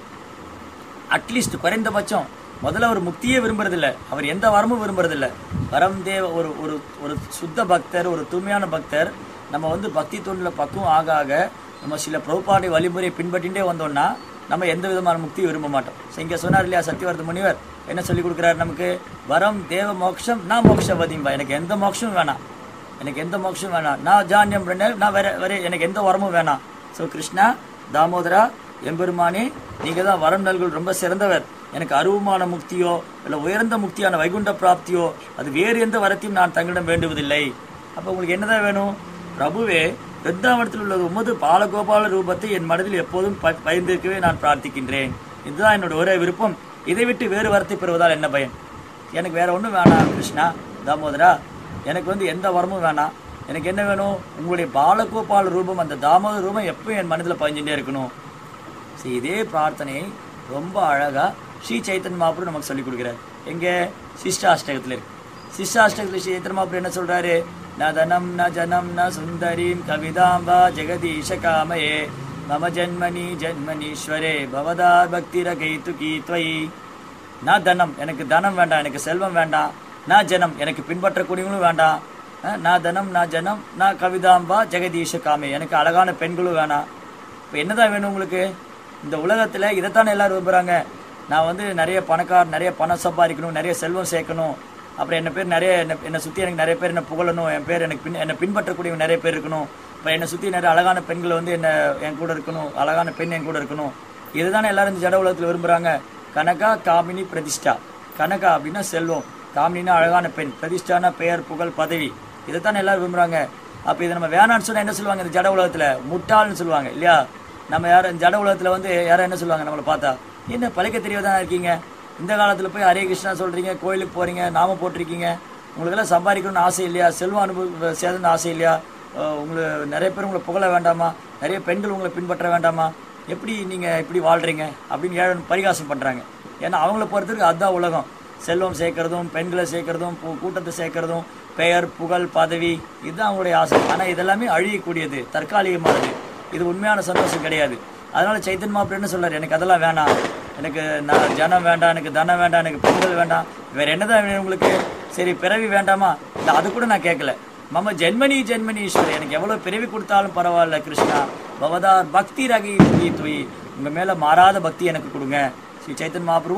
அட்லீஸ்ட் குறைந்தபட்சம் முதல்ல ஒரு முக்தியே விரும்புறதில்ல அவர் எந்த வரமும் விரும்புறதில்ல வரம் தேவ ஒரு ஒரு ஒரு சுத்த பக்தர் ஒரு தூய்மையான பக்தர் நம்ம வந்து பக்தி தொண்டில் பக்குவம் ஆக ஆக நம்ம சில பிரபுபாடி வழிமுறையை பின்பற்றிட்டே வந்தோம்னா நம்ம எந்த விதமான முக்தியும் விரும்ப மாட்டோம் ஸோ இங்கே சொன்னார் இல்லையா சத்யவர்த முனிவர் என்ன சொல்லி கொடுக்குறாரு நமக்கு வரம் தேவ மோட்சம் நான் மோட்சவதிம்பா எனக்கு எந்த மோட்சமும் வேணாம் எனக்கு எந்த மோட்சம் வேணாம் நான் ஜான்யம் பண்ண நான் வேற வேற எனக்கு எந்த வரமும் வேணாம் ஸோ கிருஷ்ணா தாமோதரா எம்பெருமானே நீங்க தான் வரம் நல்குள் ரொம்ப சிறந்தவர் எனக்கு அருவமான முக்தியோ இல்லை உயர்ந்த முக்தியான வைகுண்ட பிராப்தியோ அது வேறு எந்த வரத்தையும் நான் தங்களிடம் வேண்டுவதில்லை அப்போ உங்களுக்கு என்னதான் வேணும் பிரபுவே விருந்தாவனத்தில் உள்ள உமது பாலகோபால ரூபத்தை என் மனதில் எப்போதும் ப- பயந்திருக்கவே நான் பிரார்த்திக்கின்றேன் இதுதான் என்னோட ஒரே விருப்பம் இதை விட்டு வேறு வரத்தை பெறுவதால் என்ன பயன் எனக்கு வேற ஒன்றும் வேணாம் கிருஷ்ணா தாமோதரா எனக்கு வந்து எந்த வரமும் வேணாம் எனக்கு என்ன வேணும் உங்களுடைய பாலகோபால ரூபம் அந்த தாமோதர ரூபம் எப்பவும் என் மனதில் பதிஞ்சுட்டே இருக்கணும் சரி இதே பிரார்த்தனையை ரொம்ப அழகா ஸ்ரீ சைத்தன்ய மாபுரம் நமக்கு சொல்லிக் கொடுக்குறாரு எங்க சிஷ்டாஷ்டகத்தில் இருக்கு சிஷ்டாஷ்டகத்தில் ஸ்ரீ சைத்தன்ய மாபுரம் என்ன சொல்றாரு ந தனம் ந ஜனம் ந சுந்தரீம் கவிதாம்பா ஜெகதீஷ காமயே மம ஜன்மனி ஜன்மனீஸ்வரே பவதார் பக்திரகைத்து கீத்வயி நான் தனம் எனக்கு தனம் வேண்டாம் எனக்கு செல்வம் வேண்டாம் நான் ஜனம் எனக்கு பின்பற்றக்கூடியவங்களும் வேண்டாம் அஹ், நான் தனம் நான் ஜனம் நான் கவிதாம்பா ஜெகதீஷ காமே எனக்கு அழகான பெண்களும் வேணாம் இப்போ என்னதான் வேணும் உங்களுக்கு இந்த உலகத்தில் இதைத்தானே எல்லாரும் விரும்புகிறாங்க நான் வந்து நிறைய பணக்கார் நிறைய பணம் சம்பாதிக்கணும் நிறைய செல்வம் சேர்க்கணும் அப்புறம் என்ன பேர் நிறைய என்ன என்னை சுற்றி எனக்கு நிறைய பேர் என்ன புகழணும் என் பேர் எனக்கு பின் என்னை பின்பற்றக்கூடியவங்க நிறைய பேர் இருக்கணும் இப்போ என்னை சுற்றி நிறைய அழகான பெண்கள் வந்து என்ன என் கூட இருக்கணும் அழகான பெண் என் கூட இருக்கணும் இதுதானே எல்லாரும் இந்த ஜட உலகத்தில் விரும்புகிறாங்க கனகா காமினி பிரதிஷ்டா கனகா அப்படின்னா செல்வம் காமினினா அழகான பெண் பிரதிஷ்டானா பெயர் புகழ் பதவி இதைத்தானே எல்லாரும் விரும்புகிறாங்க அப்போ இதை நம்ம வேணான்னு சொன்னா என்ன சொல்லுவாங்க இந்த ஜட உலகத்தில் முட்டாள்னு சொல்லுவாங்க இல்லையா நம்ம யாரும் இந்த ஜட உலகத்தில் வந்து யாரும் என்ன சொல்லுவாங்க நம்மளை பார்த்தா என்ன பழைக்க தெரியவதானே இருக்கீங்க இந்த காலத்தில் போய் ஹரே கிருஷ்ணா சொல்கிறீங்க கோயிலுக்கு போகிறீங்க நாம போட்டிருக்கீங்க உங்களுக்கெல்லாம் சம்பாதிக்கணும்னு ஆசை இல்லையா செல்வம் அனுபவ சேதம்னு ஆசை இல்லையா அஹ் உங்களுக்கு நிறைய பேர் உங்களை புகழ வேண்டாமா நிறைய பெண்கள் உங்களை பின்பற்ற வேண்டாமா எப்படி நீங்கள் இப்படி வாழ்கிறீங்க அப்படின்னு ஏழு பரிகாசம் பண்ணுறாங்க ஏன்னா அவங்கள பொறுத்தவரைக்கும் அதுதான் உலகம் செல்வம் சேர்க்கறதும் பெண்களை சேர்க்கறதும் கூ- கூட்டத்தை சேர்க்கறதும் பெயர் புகழ் பதவி இதுதான் அவங்களுடைய ஆசை ஆனால் இதெல்லாமே அழியக்கூடியது தற்காலிகமானது இது உண்மையான சந்தோஷம் கிடையாது அதனால சைத்தன் மாப்பிள்ள என்ன சொல்றாரு எனக்கு அதெல்லாம் வேணாம் எனக்கு நான் ஜனம் வேண்டாம் எனக்கு தனம் வேண்டாம் எனக்கு பெண்கள் வேண்டாம் வேற என்னதான் வேணும் உங்களுக்கு சரி பிறவி வேண்டாமா இல்லை அது கூட நான் கேட்கல மம ஜென்மனி ஜென்மனி ஈஸ்வரர் எனக்கு எவ்வளவு பிறவி கொடுத்தாலும் பரவாயில்ல கிருஷ்ணா பவதார் பக்தி ரகி துயி துயி உங்க மேல மாறாத பக்தி எனக்கு கொடுங்க ஸ்ரீ சைத்தன் மகாபிரபுவும்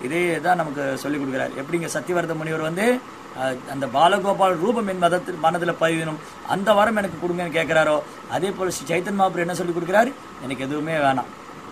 இதே தான் நமக்கு சொல்லிக் கொடுக்குறாரு எப்படிங்க சத்தியவரத முனிவர் வந்து அஹ், அந்த பாலகோபால் ரூபம் என் மதத்தில் மனதில் பதியணும் அந்த வரம் எனக்கு கொடுங்கன்னு கேட்குறாரோ அதே போல் ஸ்ரீ சைத்தன் மாபுரம் என்ன சொல்லி கொடுக்குறாரு எனக்கு எதுவுமே வேணாம்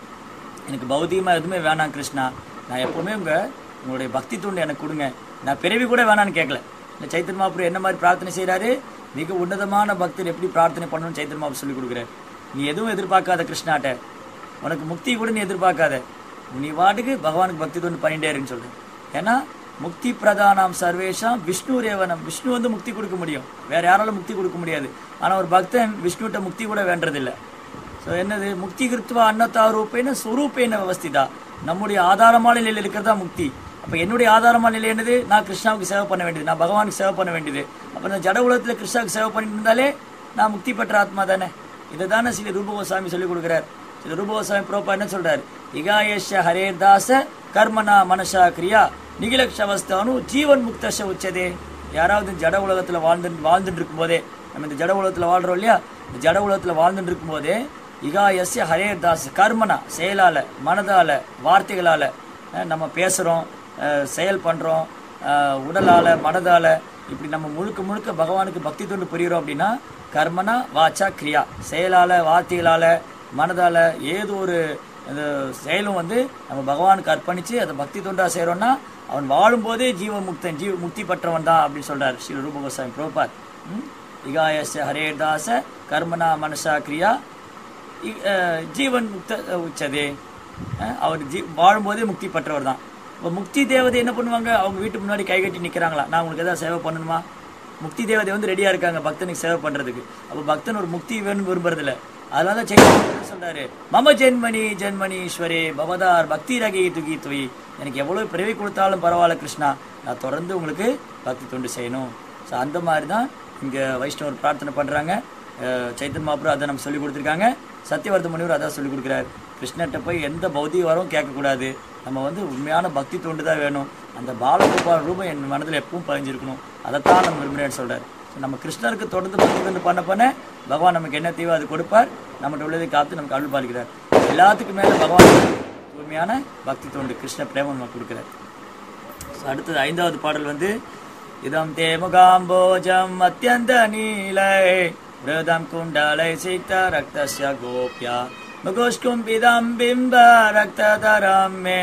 எனக்கு பௌத்திகமாக எதுவுமே வேணாம் கிருஷ்ணா நான் எப்பவுமே உங்க உங்களுடைய பக்தி தூண்டு எனக்கு கொடுங்க நான் பிறவி கூட வேணான்னு கேட்கல இந்த சைத்தன் மாபுரம் என்ன மாதிரி பிரார்த்தனை செய்றாரு மிக உன்னதமான பக்தர் எப்படி பிரார்த்தனை பண்ணணும்னு சைத்தன் மாபுரம் சொல்லி கொடுக்குறாரு நீ எதுவும் எதிர்பார்க்காத கிருஷ்ணாட்ட உனக்கு முக்தி கூட நீ எதிர்பார்க்காத நீ வாட்டுக்கு பகவானுக்கு பக்தி தொண்டு பண்ணிட்டே இருன்னு சொல்றேன் ஏன்னா முக்தி பிரதானம் சர்வேஷாம் விஷ்ணு ரேவனம் விஷ்ணு வந்து முக்தி கொடுக்க முடியும் வேற யாராலும் முக்தி கொடுக்க முடியாது ஆனா ஒரு பக்தன் விஷ்ணுகிட்ட முக்தி கூட வேண்டதில்லை ஸோ என்னது முக்தி கிருத்வா அன்னதா ரூபேன சுரூபேன விவஸ்திதா நம்முடைய ஆதாரமான நிலையில் இருக்கிறதா முக்தி அப்ப என்னுடைய ஆதாரமான நிலை என்னது நான் கிருஷ்ணாவுக்கு சேவை பண்ண வேண்டியது நான் பகவானுக்கு சேவை பண்ண வேண்டியது அப்ப இந்த ஜட உலகத்துல கிருஷ்ணாவுக்கு சேவை பண்ணிட்டு இருந்தாலே நான் முக்தி பெற்ற ஆத்மா தானே இதை தானே ஸ்ரீ ரூபகோசாமி சொல்லி கொடுக்குறார் ஸ்ரீ ரூபகோசாமி ப்ரோப்பா என்ன சொல்றாரு இகாயஷ ஹரேர்தாச கர்மனா மனசா கிரியா நிகிலக்ஷவஸ்தானு ஜீவன் முக்தஷ உச்சதே யாராவது ஜட உலகத்துல வாழ்ந்து வாழ்ந்துட்டு இருக்கும்போதே நம்ம இந்த ஜட உலகத்துல வாழ்றோம் இல்லையா இந்த ஜட உலகத்துல வாழ்ந்துட்டு இருக்கும்போதே இகாயஸ்ய ஹரேர் தாஸ் கர்மனா செயலால மனதால வார்த்தைகளால அஹ், நம்ம பேசுறோம் அஹ், செயல் பண்றோம் அஹ், உடலால மனதால இப்படி நம்ம முழுக்க முழுக்க பகவானுக்கு பக்தி தொண்டு புரியுறோம் அப்படின்னா கர்மனா வாச்சா கிரியா செயலால வார்த்தைகளால மனதால ஏதோ ஒரு அந்த செயலும் வந்து நம்ம பகவானுக்கு அர்ப்பணிச்சு அதை பக்தி தொண்டா செய்றோம்னா அவன் வாழும்போதே ஜீவ முக்தன் ஜீவ முக்தி பெற்றவன் தான் அப்படின்னு சொல்றாரு ஸ்ரீ ரூப கோஸ்வாமி பிரபுபாத் ம்? இகாயச ஹரேதாச கர்மனா மனசா கிரியா இ- அஹ் ஜீவன் முக்த உச்சதே அஹ் அவர் ஜீ வாழும்போதே முக்தி பெற்றவர் தான் இப்போ முக்தி தேவதை என்ன பண்ணுவாங்க அவங்க வீட்டு முன்னாடி கை கட்டி நிற்கிறாங்களா நான் உங்களுக்கு எதாவது சேவை பண்ணணுமா முக்தி தேவதை வந்து ரெடியா இருக்காங்க பக்தனுக்கு சேவை பண்றதுக்கு அப்போ பக்தன் ஒரு முக்தி வேணும்னு விரும்புறது இல்ல அதனால தான் சைத்தன்யா என்ன சொல்றாரு மம ஜென்மணி ஜென்மணி ஈஸ்வரே பவதார் பக்தி ரகி துகி துயி எனக்கு எவ்வளவு பிறவி கொடுத்தாலும் பரவாயில்ல கிருஷ்ணா நான் தொடர்ந்து உங்களுக்கு பக்தி தொண்டு செய்யணும் ஸோ அந்த மாதிரி தான் இங்க வைஷ்ணவர் பிரார்த்தனை பண்றாங்க அஹ் சைத்தன் மாபுரம் அதை நம்ம சொல்லி கொடுத்துருக்காங்க சத்தியவர்த்த முனிவர் அதான் சொல்லி கொடுக்குறாரு கிருஷ்ணர்கிட்ட போய் எந்த பௌதிக வரும் கேட்கக்கூடாது நம்ம வந்து உண்மையான பக்தி தொண்டு தான் வேணும் அந்த பாலகோபால் ரூபம் என் மனதில் எப்பவும் பதிஞ்சிருக்கணும் அதைத்தான் நம்ம விரும்புகிறேன்னு சொல்றாரு So, நம்ம கிருஷ்ணருக்கு தொடர்ந்து பக்தி தொண்டு பண்ண பண்ண பகவான் நமக்கு என்ன தேவை அது கொடுப்பார் நம்மகிட்ட உள்ளதை காத்து நமக்கு அருள் பாலிக்கிறார் எல்லாத்துக்கும் மேல பகவான் உண்மையான பக்தி தொண்டு கிருஷ்ண பிரேமம் நமக்கு கொடுக்குறார் So, அடுத்தது ஐந்தாவது பாடல் வந்து இதம் தே முகாம்போஜம் அத்தியந்த நீலை விரதம் குண்டலை சிக்த ரக்தஸ்ய கோப்யா முகுஷ்கும்பிதம் பிம்ப ரக்ததரம் மே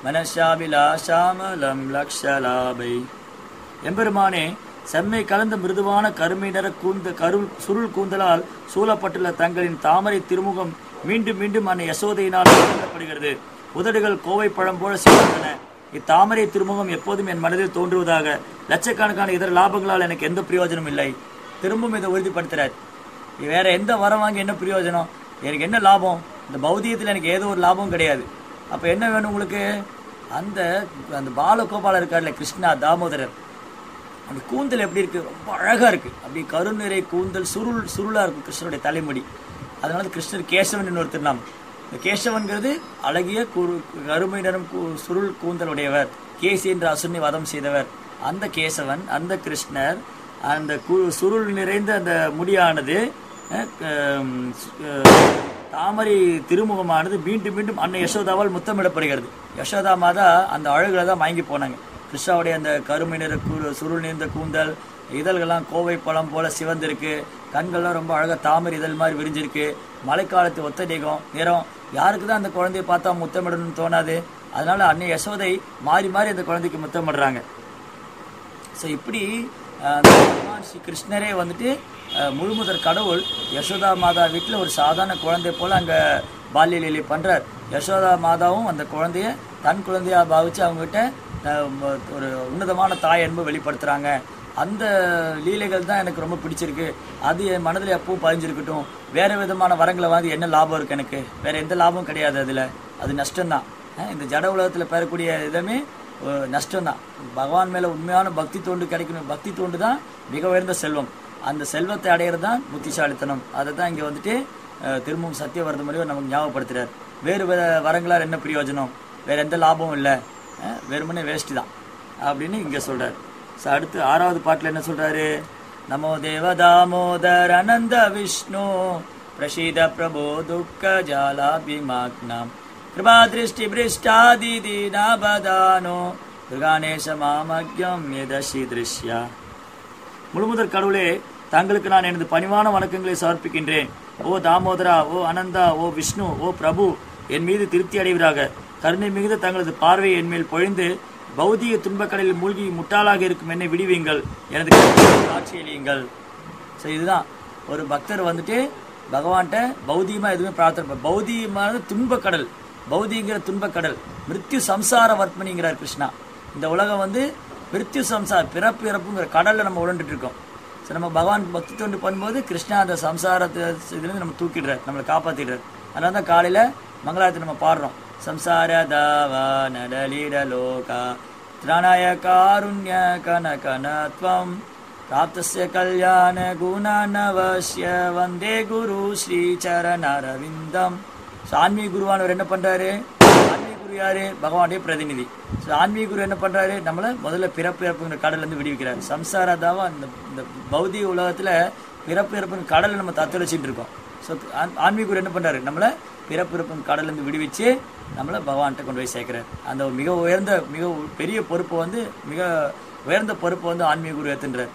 மனசாபிலாஷாமலம் லக்ஷலாபை எம்பெருமானே செம்மை கலந்த மிருதுவான கருமை நிற கூந்த கருள் சுருள் கூந்தலால் சூழப்பட்டுள்ள தங்களின் தாமரை திருமுகம் மீண்டும் மீண்டும் அன்னை யசோதையினால் வழங்கப்படுகிறது உதடுகள் கோவை பழம் போல சிவந்தன இத்தாமரை திருமுகம் எப்போதும் என் மனதில் தோன்றுவதாக லட்சக்கணக்கான இதர லாபங்களால் எனக்கு எந்த பிரயோஜனம் இல்லை திரும்பவும் இதை உறுதிப்படுத்துறார் வேற எந்த வரம் வாங்கி என்ன பிரயோஜனம் எனக்கு என்ன லாபம் இந்த பௌதிகத்தில் எனக்கு ஏதோ ஒரு லாபம் கிடையாது அப்ப என்ன வேணும் உங்களுக்கு அந்த அந்த பாலகோபாலர் இருக்கார்ல கிருஷ்ணா தாமோதரர் அந்த கூந்தல் எப்படி இருக்கு ரொம்ப அழகா இருக்கு அப்படி கருநிறை கூந்தல் சுருள் சுருளா இருக்கும் கிருஷ்ணனுடைய தலைமுடி அதனால கிருஷ்ணர் கேசவன் இன்னொரு திருநாமம் இந்த கேசவன்கிறது அழகிய குரு கருமை நிறம் கூ- சுருள் கூந்தல் உடையவர் கேசி என்ற அசுரனை வதம் செய்தவர் அந்த கேசவன் அந்த கிருஷ்ணர் அந்த கு- சுருள் நிறைந்த அந்த முடியானது அஹ், ஹம், அஹ், தாமரை திருமுகமானது மீண்டும் மீண்டும் அன்னை யசோதாவால் முத்தமிடப்படுகிறது யசோதா மாதா அந்த அழகுல தான் மயங்கி போனாங்க கிருஷ்ணாவுடைய அந்த கருமை நிற கூ- சுருள் நீர்ந்த கூந்தல் இதழ்கள்லாம் கோவை பழம் போல சிவந்திருக்கு கண்கள்லாம் ரொம்ப அழகா தாமரை இதழ் மாதிரி விரிஞ்சிருக்கு மழைக்காலத்து ஒத்த தேகம் நிறம் யாருக்கு தான் அந்த குழந்தைய பார்த்தா முத்தமிடணும்னு தோணாது அதனால அன்னை யசோதை மாறி மாறி அந்த குழந்தைக்கு முத்தமிடுறாங்க ஸோ இப்படி அஹ், அந்த பகவான் ஸ்ரீ கிருஷ்ணரே வந்துட்டு அஹ், முழுமுதற் கடவுள் யசோதா மாதா வீட்டில் ஒரு சாதாரண குழந்தை போல அங்கே பால்ய லீலை பண்றார் யசோதா மாதாவும் அந்த குழந்தைய தன் குழந்தையா பாவிச்சு அவங்ககிட்ட அஹ், ம- ஒரு உன்னதமான தாய் அன்பு வெளிப்படுத்துறாங்க அந்த லீலைகள் தான் எனக்கு ரொம்ப பிடிச்சிருக்கு அது என் மனதில் எப்பவும் பதிஞ்சிருக்கட்டும் வேற விதமான வரங்களை வாங்கி என்ன லாபம் இருக்கு எனக்கு வேற எந்த லாபமும் கிடையாது அதுல அது நஷ்டம்தான் அஹ், இந்த ஜட உலகத்தில் பெறக்கூடிய இதமே அஹ் நஷ்டம்தான் பகவான் மேல உண்மையான பக்தி தோண்டு கிடைக்கணும் பக்தி தோண்டு தான் மிக உயர்ந்த செல்வம் அந்த செல்வத்தை அடையிறது தான் புத்திசாலித்தனம் அதை தான் இங்க வந்துட்டு அஹ், திரும்பவும் சத்தியவரத முறையை நமக்கு ஞாபகப்படுத்துறார் வேறு வேற வரங்களால் என்ன பிரயோஜனம் வேற எந்த லாபமும் இல்லை வெறுமனே வேஸ்ட் தான் அப்படின்னு இங்க சொல்றாரு So, அடுத்து ஆறாவது பாட்டுல என்ன சொல்றாரு நமோ தேவ தாமோதர் அனந்த விஷ்ணு பிரசீத பிரபோ துக்க ஜாலாபிமாக்னம் கிருபா திருஷ்டி பிரிஷ்டாதி தீனாபதானோ துர்கானேச மாமக்யம் எதசி திருஷ்யா முழுமுதற் கடவுளே தங்களுக்கு நான் எனது பணிவான வணக்கங்களை சமர்ப்பிக்கின்றேன் ஓ தாமோதரா ஓ அனந்தா ஓ விஷ்ணு ஓ பிரபு என் மீது திருப்தி அடைவராக கருணை மிகுந்த தங்களது பார்வையை என் மேல் பொழிந்து பௌதிக துன்பக்கடலில் மூழ்கி முட்டாளாக இருக்கும் என்னை விடுவீங்கள் எனது காட்சியளியுங்கள் ஸோ இதுதான் ஒரு பக்தர் வந்துட்டு பகவான்கிட்ட பௌதிகமா எதுவுமே பிரார்த்தனை பண்ண- பௌதிகமானது துன்பக்கடல் பௌதிங்கிற துன்பக்கடல் மிருத்யு சம்சார வர்த்மனிங்கிறார் கிருஷ்ணா இந்த உலகம் வந்து மிருத்யு சம்சார பிறப்பு இறப்புங்கிற கடல்ல நம்ம உழண்டுட்டு இருக்கோம் ஸோ நம்ம பகவான் பக்தி தொண்டு பண்ணும்போது கிருஷ்ணா அந்த சம்சாரத்தை இதுலேருந்து நம்ம தூக்கிடுறார் நம்மளை காப்பாத்திடுறார் அதனால தான் காலையில மங்களாரத்தை நம்ம பாடுறோம் சம்சார தாவா நடலிட லோகா திராணாய காருண்ய கன கனத்வம் प्राप्तस्य कल्याण गुणानवश्य வந்தே குரு ஸ்ரீ சரணரவிந்தம் ஸோ ஆன்மீக குருவானவர் என்ன பண்றாரு ஆன்மீக குரு யாரு பகவானுடைய பிரதிநிதி ஸோ ஆன்மீக குரு என்ன பண்றாரு நம்மள முதல்ல பிறப்பு இறப்புங்கிற கடல்ல இருந்து விடுவிக்கிறார் சம்சாரதாவா இந்த இந்த பௌதிக உலகத்துல பிறப்பு இறப்புங்கிற கடல்ல நம்ம தத்தளிச்சுட்டு இருக்கோம் ஸோ ஆன்மீக குரு என்ன பண்றாரு நம்மள பிறப்பு இறப்புங்கிற கடல்ல இருந்து விடுவிச்சு நம்மள பகவான்கிட்ட கொண்டு போய் சேர்க்கிறார் அந்த ஒரு மிக உயர்ந்த மிக பெரிய பொறுப்பு வந்து மிக உயர்ந்த பொறுப்பு வந்து ஆன்மீக குரு ஏத்துன்றார்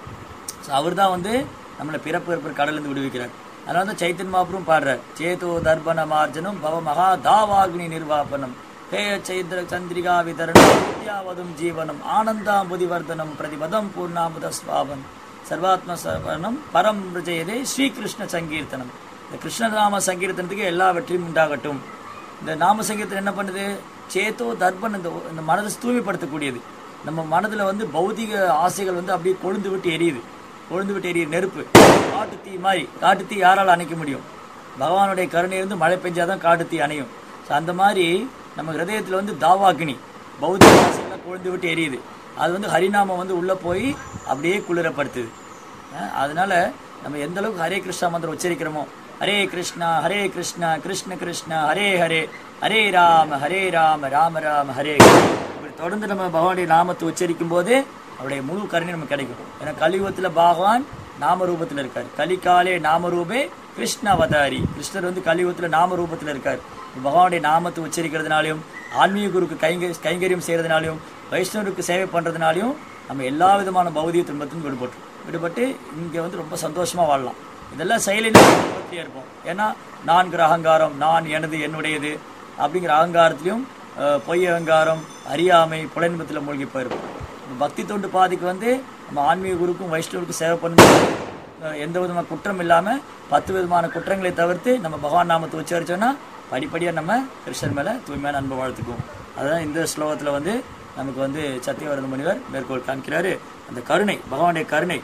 ஸோ அவர் தான் வந்து நம்மளை பிறப்பு இறப்பு கடலிருந்து விடுவிக்கிறார் அதனால தான் சைத்தன் மாபுரம் பாடுறார் சேதோ தர்பண மார்ஜனம் பவ மகா தாவாக்னி நிர்வாபனம் ஹே சைத்திர சந்திரிகா விதரணம் வித்யாவதும் ஜீவனம் ஆனந்தாம்புதி வர்தனம் பிரதிபதம் பூர்ணாமுத ஸ்வாபன் சர்வாத்ம சவரணம் பரம் விஜயதே ஸ்ரீகிருஷ்ண சங்கீர்த்தனம் இந்த கிருஷ்ணநாம சங்கீர்த்தனத்துக்கு எல்லா வெற்றியும் உண்டாகட்டும் இந்த நாம சங்கீர்த்தனம் என்ன பண்ணுது சேத்தோ தர்பன் இந்த இந்த மனதை தூய்மைப்படுத்தக்கூடியது நம்ம மனதுல வந்து பௌதிக ஆசைகள் வந்து அப்படியே கொழுந்து விட்டு எரியுது கொழுந்து விட்டு எரியுது நெருப்பு காட்டு தீ மாதிரி காட்டு தீ யாரால அணைக்க முடியும் பகவானுடைய கருணை இருந்து மழை பெஞ்சாதான் காட்டு தீ அணையும் ஸோ அந்த மாதிரி நம்ம ஹிருதயத்துல வந்து தாவாக்கினி பௌதிக ஆசைகள்லாம் கொழுந்து விட்டு எரியுது அது வந்து ஹரிநாமம் வந்து உள்ள போய் அப்படியே குளிரப்படுத்துது அஹ் அதனால நம்ம எந்த அளவுக்கு ஹரே கிருஷ்ணா மந்திரம் உச்சரிக்கிறோமோ ஹரே கிருஷ்ணா ஹரே கிருஷ்ணா கிருஷ்ண கிருஷ்ணா ஹரே ஹரே ஹரே ராம ஹரே ராம ராம ராம ஹரே கிருஷ்ண. இப்படி தொடர்ந்து நம்ம பகவானுடைய நாமத்தை உச்சரிக்கும் போது அவருடைய முழு கருணை நமக்கு கிடைக்கும் ஏன்னா கலியுகத்துல பகவான் நாம ரூபத்துல இருக்கார் கலிகாலே நாமரூபே கிருஷ்ண அவதாரி கிருஷ்ணர் வந்து கலியுகத்துல நாம ரூபத்துல இருக்கார் பகவானுடைய நாமத்தை உச்சரிக்கிறதுனாலையும் ஆன்மீக குருக்கு கைங்க கைங்கரியம் செய்யறதுனாலையும் வைஷ்ணவருக்கு சேவை பண்றதுனாலையும் நம்ம எல்லா விதமான பௌதிக துன்பத்திலும் விடுபட்டு விடுபட்டு இங்க வந்து ரொம்ப சந்தோஷமா வாழலாம் இதெல்லாம் செயலில் பற்றியே இருப்போம் ஏன்னா நான்கிற அகங்காரம் நான் எனது என்னுடையது அப்படிங்கிற அகங்காரத்திலையும் அஹ், பொய் அகங்காரம் அறியாமை புலன்பத்தில் மூழ்கி போயிருப்போம் இப்ப பக்தி தொண்டு பாதிக்கு வந்து நம்ம ஆன்மீக குருக்கும் வைஷ்ணவருக்கும் சேவை பண்ணும்போது அஹ், எந்த விதமான குற்றம் இல்லாம பத்து விதமான குற்றங்களை தவிர்த்து நம்ம பகவான் நாமத்தை உச்சரிச்சோம்னா படிப்படியா நம்ம கிருஷ்ணன் மேல தூய்மையான அன்பு வாழ்த்துக்குவோம் அதுதான் இந்த ஸ்லோகத்துல வந்து நமக்கு வந்து சத்தியவரத முனிவர் மேற்கோள் காண்கிறாரு அந்த கருணை பகவானுடைய கருணை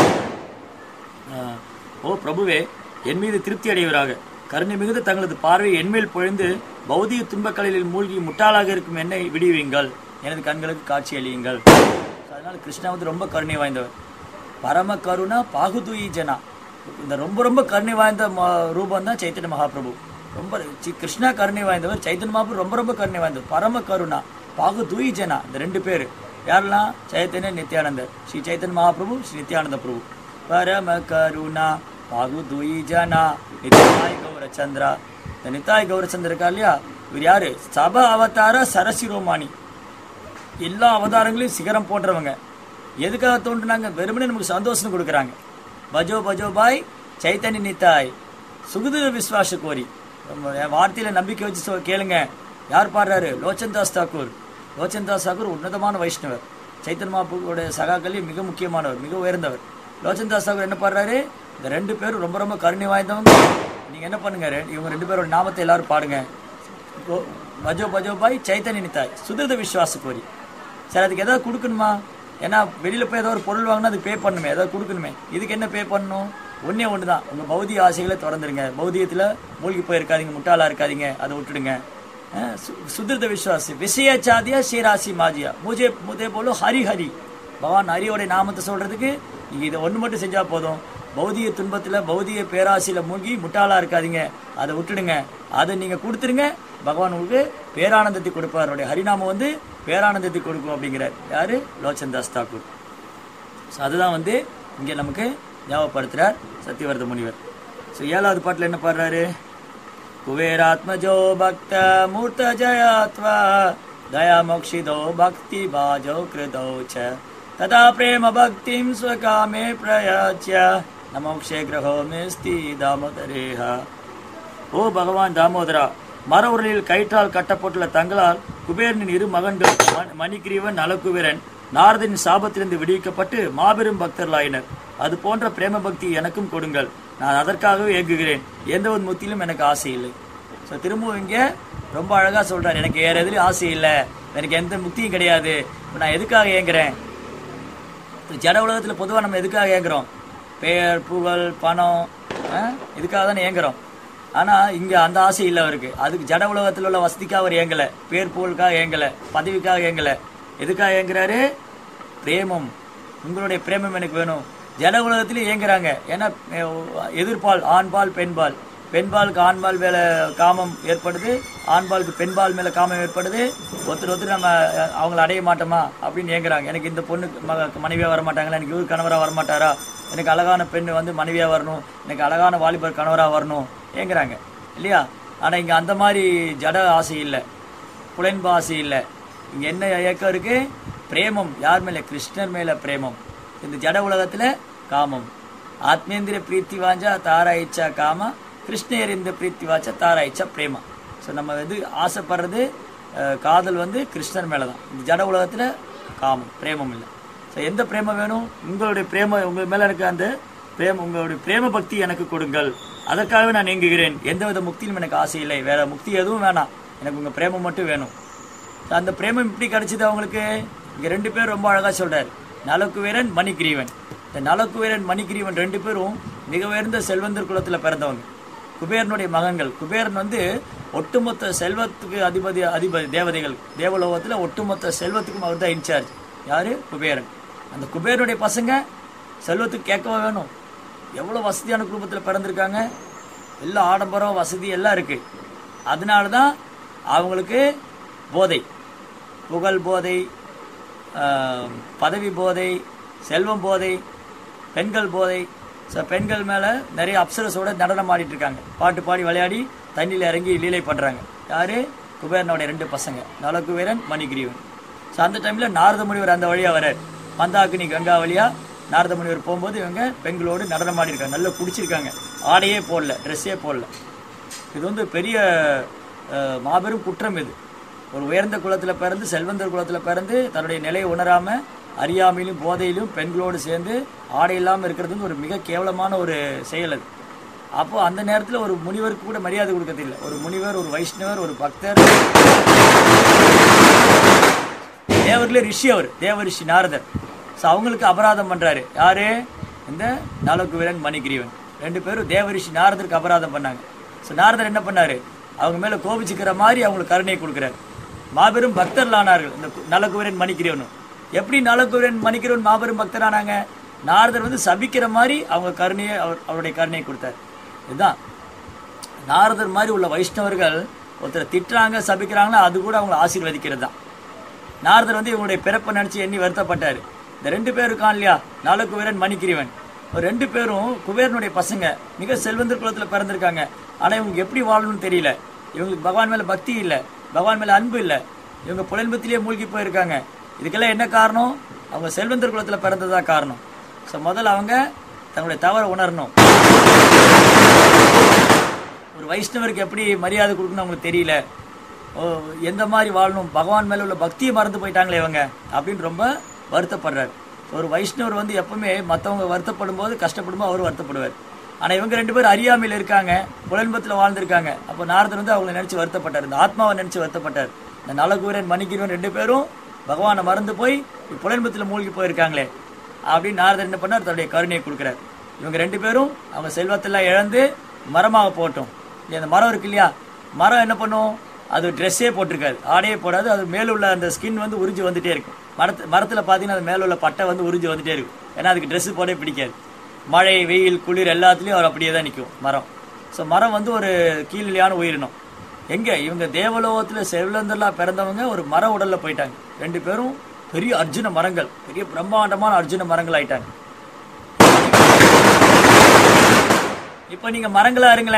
ஆஹ், ஓ பிரபுவே என் மீது திருப்தி அடைவராக கருணை மிகுந்த தங்களது பார்வை என்மேல் பொழிந்து பௌதிக துன்பக்கடலில் மூழ்கி முட்டாளாக இருக்கும் என்னை விடுவீங்கள் எனது கண்களுக்கு காட்சி அளியுங்கள் அதனால கிருஷ்ணா வந்து ரொம்ப கருணை வாய்ந்தவர் பரம கருணா பாகுதுயி ஜனா இந்த ரொம்ப ரொம்ப கருணை வாய்ந்த ரூபம் தான் சைத்தன்ய மகாபிரபு ரொம்ப சி- கிருஷ்ணா கருணை வாய்ந்தவர் சைத்தன்ய மகாபிரபு ரொம்ப ரொம்ப கருணை வாய்ந்தவர் பரம கருணா பாகுதுயி ஜனா இந்த ரெண்டு பேர் யாரெல்லாம் சைத்தன்ய நித்யானந்தர் ஸ்ரீ சைத்தன்ய மகாபிரபு ஸ்ரீ நித்யானந்த பிரபு பரம கருணா பாகுதுயி ஜனா நித்யாய் கௌரச்சந்திரா இந்த நித்தாய் கௌரச்சந்திர இருக்கா இல்லையா இவர் யாரு சப அவதார சரசிரோமானி எல்லா அவதாரங்களையும் சிகரம் போடுறவங்க எதுக்காக தோன்றுனாங்க வெறுமனே நமக்கு சந்தோஷம் கொடுக்குறாங்க பஜோ பஜோ பாய் சைத்தன்ய நித்தாய் சுகுதிர விஸ்வாச கோரி நம்ம என் வார்த்தையில நம்பிக்கை வச்சு சொ- கேளுங்க யார் பாடுறாரு லோச்சன் தாஸ் தாக்கூர் லோச்சன் தாஸ் தாக்கூர் உன்னதமான வைஷ்ணவர் சைத்தன்ய மாப்புடைய சகாக்களே மிக முக்கியமானவர் மிக உயர்ந்தவர் லோச்சன் தாஸ் தாக்கூர் என்ன பாடுறாரு இந்த ரெண்டு பேரும் ரொம்ப ரொம்ப கருணை வாய்ந்தவங்க நீங்க என்ன பண்ணுங்க ரெ- இவங்க ரெண்டு பேரோட நாமத்தை எல்லாரும் பாடுங்க கோ- பஜோ பஜோ பாய் சைத்தன்ய நித்தாய் சுதிர்த விஸ்வாச கோரி சரி அதுக்கு ஏதாவது கொடுக்கணுமா ஏன்னா வெளியில போய் ஏதாவது ஒரு பொருள் வாங்கினா அதுக்கு பே பண்ணுமே ஏதாவது கொடுக்கணுமே இதுக்கு என்ன பே பண்ணணும் ஒண்ணே ஒன்று தான் உங்க பௌதிக ஆசைகளை திறந்துருங்க பௌதிகத்துல மூழ்கி போயிருக்காதீங்க முட்டாளா இருக்காதீங்க அதை விட்டுடுங்க அஹ் சு- சுதிர்த விஸ்வாசி விஷய சாதியா ஸ்ரீராசி மாஜியா முஜே முதே போல ஹரி ஹரி பகவான் ஹரியோட நாமத்தை சொல்றதுக்கு நீங்க இதை ஒண்ணு மட்டும் செஞ்சா போதும் பௌதிக துன்பத்துல பௌதிக பேராசையில மூழ்கி முட்டாளா இருக்காதீங்க அதை விட்டுடுங்க அதை நீங்க கொடுத்துருங்க பகவான் உங்களுக்கு பேரானந்தத்தை கொடுப்பார் அவருடைய ஹரிநாமம் வந்து பேரானந்தத்தை கொடுக்கும் அப்படிங்கிறார் யாரு லோச்சன் தாஸ் தாக்கூர் ஸோ அதுதான் வந்து இங்கே நமக்கு ஞாபகப்படுத்துறார் சத்தியவர்த முனிவர் ஸோ ஏழாவது பாட்டில் என்ன பாடுறாரு कुबेरात्मजो भक्त मूर्तजयात्वा दयामोक्षितो भक्तिभाजो कृतौ च तदा प्रेम भक्तिं स्वकामे प्रयाच्य न मोक्षे ग्रहो मेस्ति दामोदरेह ஓ பகவான் தாமோதரா மர உரலில் கயிற்றால் கட்டப்பட்டுள்ள தங்களால் குபேரனின் இரு மகன்கள் ம- மணிகிரீவன் நலகுபேரன் நாரதின் சாபத்திலிருந்து விடுவிக்கப்பட்டு மாபெரும் பக்தர்களாயினர் அது போன்ற பிரேம பக்தி எனக்கும் கொடுங்கள் நான் அதற்காகவே ஏங்குகிறேன் எந்த ஒரு முத்திலும் எனக்கு ஆசை இல்லை ஸோ திரும்பவும் இங்கே ரொம்ப அழகா சொல்றாரு எனக்கு வேற எதுலயும் ஆசை இல்லை எனக்கு எந்த முக்தியும் கிடையாது இப்ப நான் எதுக்காக ஏங்குறேன் ஜட உலகத்துல பொதுவா நம்ம எதுக்காக ஏங்குறோம் பெயர் புகழ் பணம் ஆ? இதுக்காக தானே ஏங்குறோம் ஆனா இங்க அந்த ஆசை இல்லை அவருக்கு அதுக்கு ஜட உலகத்துல உள்ள வசதிக்காக அவர் ஏங்கல பேர் புகழுக்காக ஏங்கல பதவிக்காக ஏங்கல எதுக்காக ஏங்குறாரு பிரேமம் உங்களுடைய பிரேமம் எனக்கு வேணும் ஜட உலகத்திலே ஏங்குறாங்க ஏன்னா அஹ், எதிர்பால் ஆண்பால் பெண்பால் பெண்பாலுக்கு ஆண்பால் மேல காமம் ஏற்படுது ஆண்பாலுக்கு பெண்பால் மேல காமம் ஏற்படுது ஒருத்தர் ஒருத்தர் நம்ம அஹ், அவங்கள அடைய மாட்டோமா அப்படின்னு ஏங்குறாங்க எனக்கு இந்த பொண்ணு மக- மனைவியா வர மாட்டாங்களா எனக்கு இவர் கணவரா வர மாட்டாரா எனக்கு அழகான பெண் வந்து மனைவியா வரணும் எனக்கு அழகான வாலிபர் கணவரா வரணும் ஏங்குறாங்க இல்லையா ஆனா இங்க அந்த மாதிரி ஜட ஆசை இல்லை புலன்பு ஆசை இல்லை இங்க என்ன இயக்கம் இருக்கு பிரேமம் யார் மேல கிருஷ்ணர் மேல பிரேமம் இந்த ஜட உலகத்துல காமம் ஆத்மேந்திர பிரீத்தி வாஞ்சா தாரா இச்சா காம கிருஷ்ணர் இந்த பிரீத்தி வாச்சா தாரா இச்சா பிரேமா ஸோ நம்ம வந்து ஆசைப்படுறது அஹ், காதல் வந்து கிருஷ்ணர் மேல தான் இந்த ஜட உலகத்துல காமம் பிரேமம் இல்லை ஸோ எந்த பிரேமம் வேணும் உங்களுடைய பிரேம உங்க மேல இருக்க அந்த பிரேம உங்களுடைய பிரேம பக்தி எனக்கு கொடுங்கள் அதற்காகவே நான் இயங்குகிறேன் எந்தவித முக்தியிலும் எனக்கு ஆசை இல்லை வேற முக்தி எதுவும் வேணாம் எனக்கு உங்க பிரேமம் மட்டும் வேணும் So, அந்த பிரேமம் எப்படி கிடைச்சது அவங்களுக்கு இங்க ரெண்டு பேர் ரொம்ப அழகா சொல்றாரு நலக்குவீரன் மணிகிரீவன் இந்த நலக்குவீரன் மணிகிரீவன் ரெண்டு பேரும் மிக உயர்ந்த செல்வந்தர் குலத்துல பிறந்தவங்க குபேரனுடைய மகன்கள் குபேரன் வந்து ஒட்டுமொத்த செல்வத்துக்கு அதிபதி அதிபதி தேவதைகள் தேவலோகத்துல ஒட்டுமொத்த செல்வத்துக்கும் அவர் தான் இன்சார்ஜ் யாரு குபேரன் அந்த குபேரனுடைய பசங்க செல்வத்துக்கு கேட்கவா வேணும் எவ்வளவு வசதியான குடும்பத்துல பிறந்திருக்காங்க எல்லா ஆடம்பரம் வசதி எல்லாம் இருக்கு அதனால தான் அவங்களுக்கு போதை புகழ் போதை ஆஹ், பதவி போதை செல்வம் போதை பெண்கள் போதை ஸோ பெண்கள் மேலே நிறைய அப்சரஸோட நடனம் ஆடிட்டு இருக்காங்க பாட்டு பாடி விளையாடி தண்ணியில் இறங்கி லீலை பண்ணுறாங்க யாரு குபேரனோட ரெண்டு பசங்க நலகுபேரன் மணிகிரீவன் ஸோ அந்த டைமில் நாரத முனிவர் அந்த வழியாக வரார் மந்தாக்கினி கங்கா வழியா நாரத முனிவர் போகும்போது இவங்க பெண்களோடு நடனம் ஆடி இருக்காங்க நல்லா பிடிச்சிருக்காங்க ஆடையே போடல ட்ரெஸ்ஸே போடல இது வந்து பெரிய அஹ், மாபெரும் குற்றம் இது ஒரு உயர்ந்த குலத்துல பிறந்து செல்வந்தர் குலத்துல பிறந்து தன்னுடைய நிலையை உணராம அறியாமையிலும் போதையிலும் பெண்களோடு சேர்ந்து ஆடை இல்லாம இருக்கிறது வந்து ஒரு மிக கேவலமான ஒரு செயல் அது அப்போ அந்த நேரத்துல ஒரு முனிவருக்கு கூட மரியாதை கொடுக்கறது இல்லை ஒரு முனிவர் ஒரு வைஷ்ணவர் ஒரு பக்தர் தேவர்களே ரிஷி அவர் தேவ ரிஷி நாரதர் ஸோ அவங்களுக்கு அபராதம் பண்றாரு யாரு இந்த நலகுவீரன் மணிகிரீவன் ரெண்டு பேரும் தேவ ரிஷி நாரதருக்கு அபராதம் பண்ணாங்க ஸோ நாரதர் என்ன பண்ணாரு அவங்க மேல கோபிச்சுக்கிற மாதிரி அவங்களுக்கு கருணை கொடுக்குறாரு மாபெரும் பக்தர்களானார்கள் இந்த கு- நலகுவீரன் மணிகிரீவனும் எப்படி நலகுவீரன் மணிகிரீவன் மாபெரும் பக்தரானாங்க நாரதர் வந்து சபிக்கிற மாதிரி அவங்க கருணையை அவர் அவருடைய கருணையை கொடுத்தார் இதுதான் நாரதர் மாதிரி உள்ள வைஷ்ணவர்கள் ஒருத்தர் திட்டுறாங்க சபிக்கிறாங்களோ அது கூட அவங்களை ஆசீர்வதிக்கிறது தான் நாரதர் வந்து இவங்களுடைய பிறப்பை நினைச்சு எண்ணி வருத்தப்பட்டாரு இந்த ரெண்டு பேர் இருக்கான் இல்லையா நலகுபேரன் மணிக்கிரிவன் ஒரு ரெண்டு பேரும் குபேரனுடைய பசங்க மிக செல்வந்தர் குலத்துல பிறந்திருக்காங்க ஆனா இவங்களுக்கு எப்படி வாழணும்னு தெரியல இவங்களுக்கு பகவான் மேல பக்தி இல்ல பகவான் மேல அன்பு இல்ல இவங்க புலன்பத்திலேயே மூழ்கி போயிருக்காங்க இதுக்கெல்லாம் என்ன காரணம் அவங்க செல்வந்தர் குலத்துல பிறந்ததா காரணம் ஸோ முதல்ல அவங்க தங்களுடைய தவறை உணரணும் ஒரு வைஷ்ணவருக்கு எப்படி மரியாதை கொடுக்கணும் அவங்களுக்கு தெரியல ஓ, எந்த மாதிரி வாழணும் பகவான் மேல உள்ள பக்தியை மறந்து போயிட்டாங்களே இவங்க அப்படின்னு ரொம்ப வருத்தப்படுறாரு ஒரு வைஷ்ணவர் வந்து எப்பவுமே மற்றவங்க வருத்தப்படும் போது கஷ்டப்படும் போது அவர் வருத்தப்படுவார் ஆனா இவங்க ரெண்டு பேரும் அறியாமையில் இருக்காங்க புலன்பத்துல வாழ்ந்திருக்காங்க அப்போ நாரதர் வந்து அவங்களை நினைச்சு வருத்தப்பட்டார் இந்த ஆத்மாவை நினைச்சு வருத்தப்பட்டார் இந்த நலகுவரன் மணிகிரன் ரெண்டு பேரும் பகவானை மறந்து போய் புலன்பத்துல மூழ்கி போயிருக்காங்களே அப்படின்னு நாரதர் என்ன பண்ணார் தன்னுடைய கருணையை கொடுக்குறார் இவங்க ரெண்டு பேரும் அவங்க செல்வத்தெல்லாம் இழந்து மரமாக போட்டோம் இல்லையா, அந்த மரம் இருக்கு இல்லையா மரம் என்ன பண்ணும் அது ட்ரெஸ்ஸே போட்டிருக்காது ஆடையே போடாது அது மேல உள்ள அந்த ஸ்கின் வந்து உறிஞ்சு வந்துட்டே இருக்கும் மரத்து மரத்தில் பார்த்தீங்கன்னா அது மேல உள்ள பட்டை வந்து உறிஞ்சு வந்துட்டே இருக்கும் ஏன்னா அதுக்கு ட்ரெஸ் போடவே பிடிக்காது மழை வெயில் குளிர் எல்லாத்துலேயும் அவர் அப்படியே தான் நிற்கும் மரம் ஸோ மரம் வந்து ஒரு கீழ்நிலையான உயிரினம் எங்க இவங்க தேவலோகத்துல செல்வந்தர்லாம் பிறந்தவங்க ஒரு மர உடல்ல போயிட்டாங்க ரெண்டு பேரும் பெரிய அர்ஜுன மரங்கள் பெரிய பிரம்மாண்டமான அர்ஜுன மரங்கள் ஆயிட்டாங்க இப்ப நீங்க மரங்களா இருங்களேன்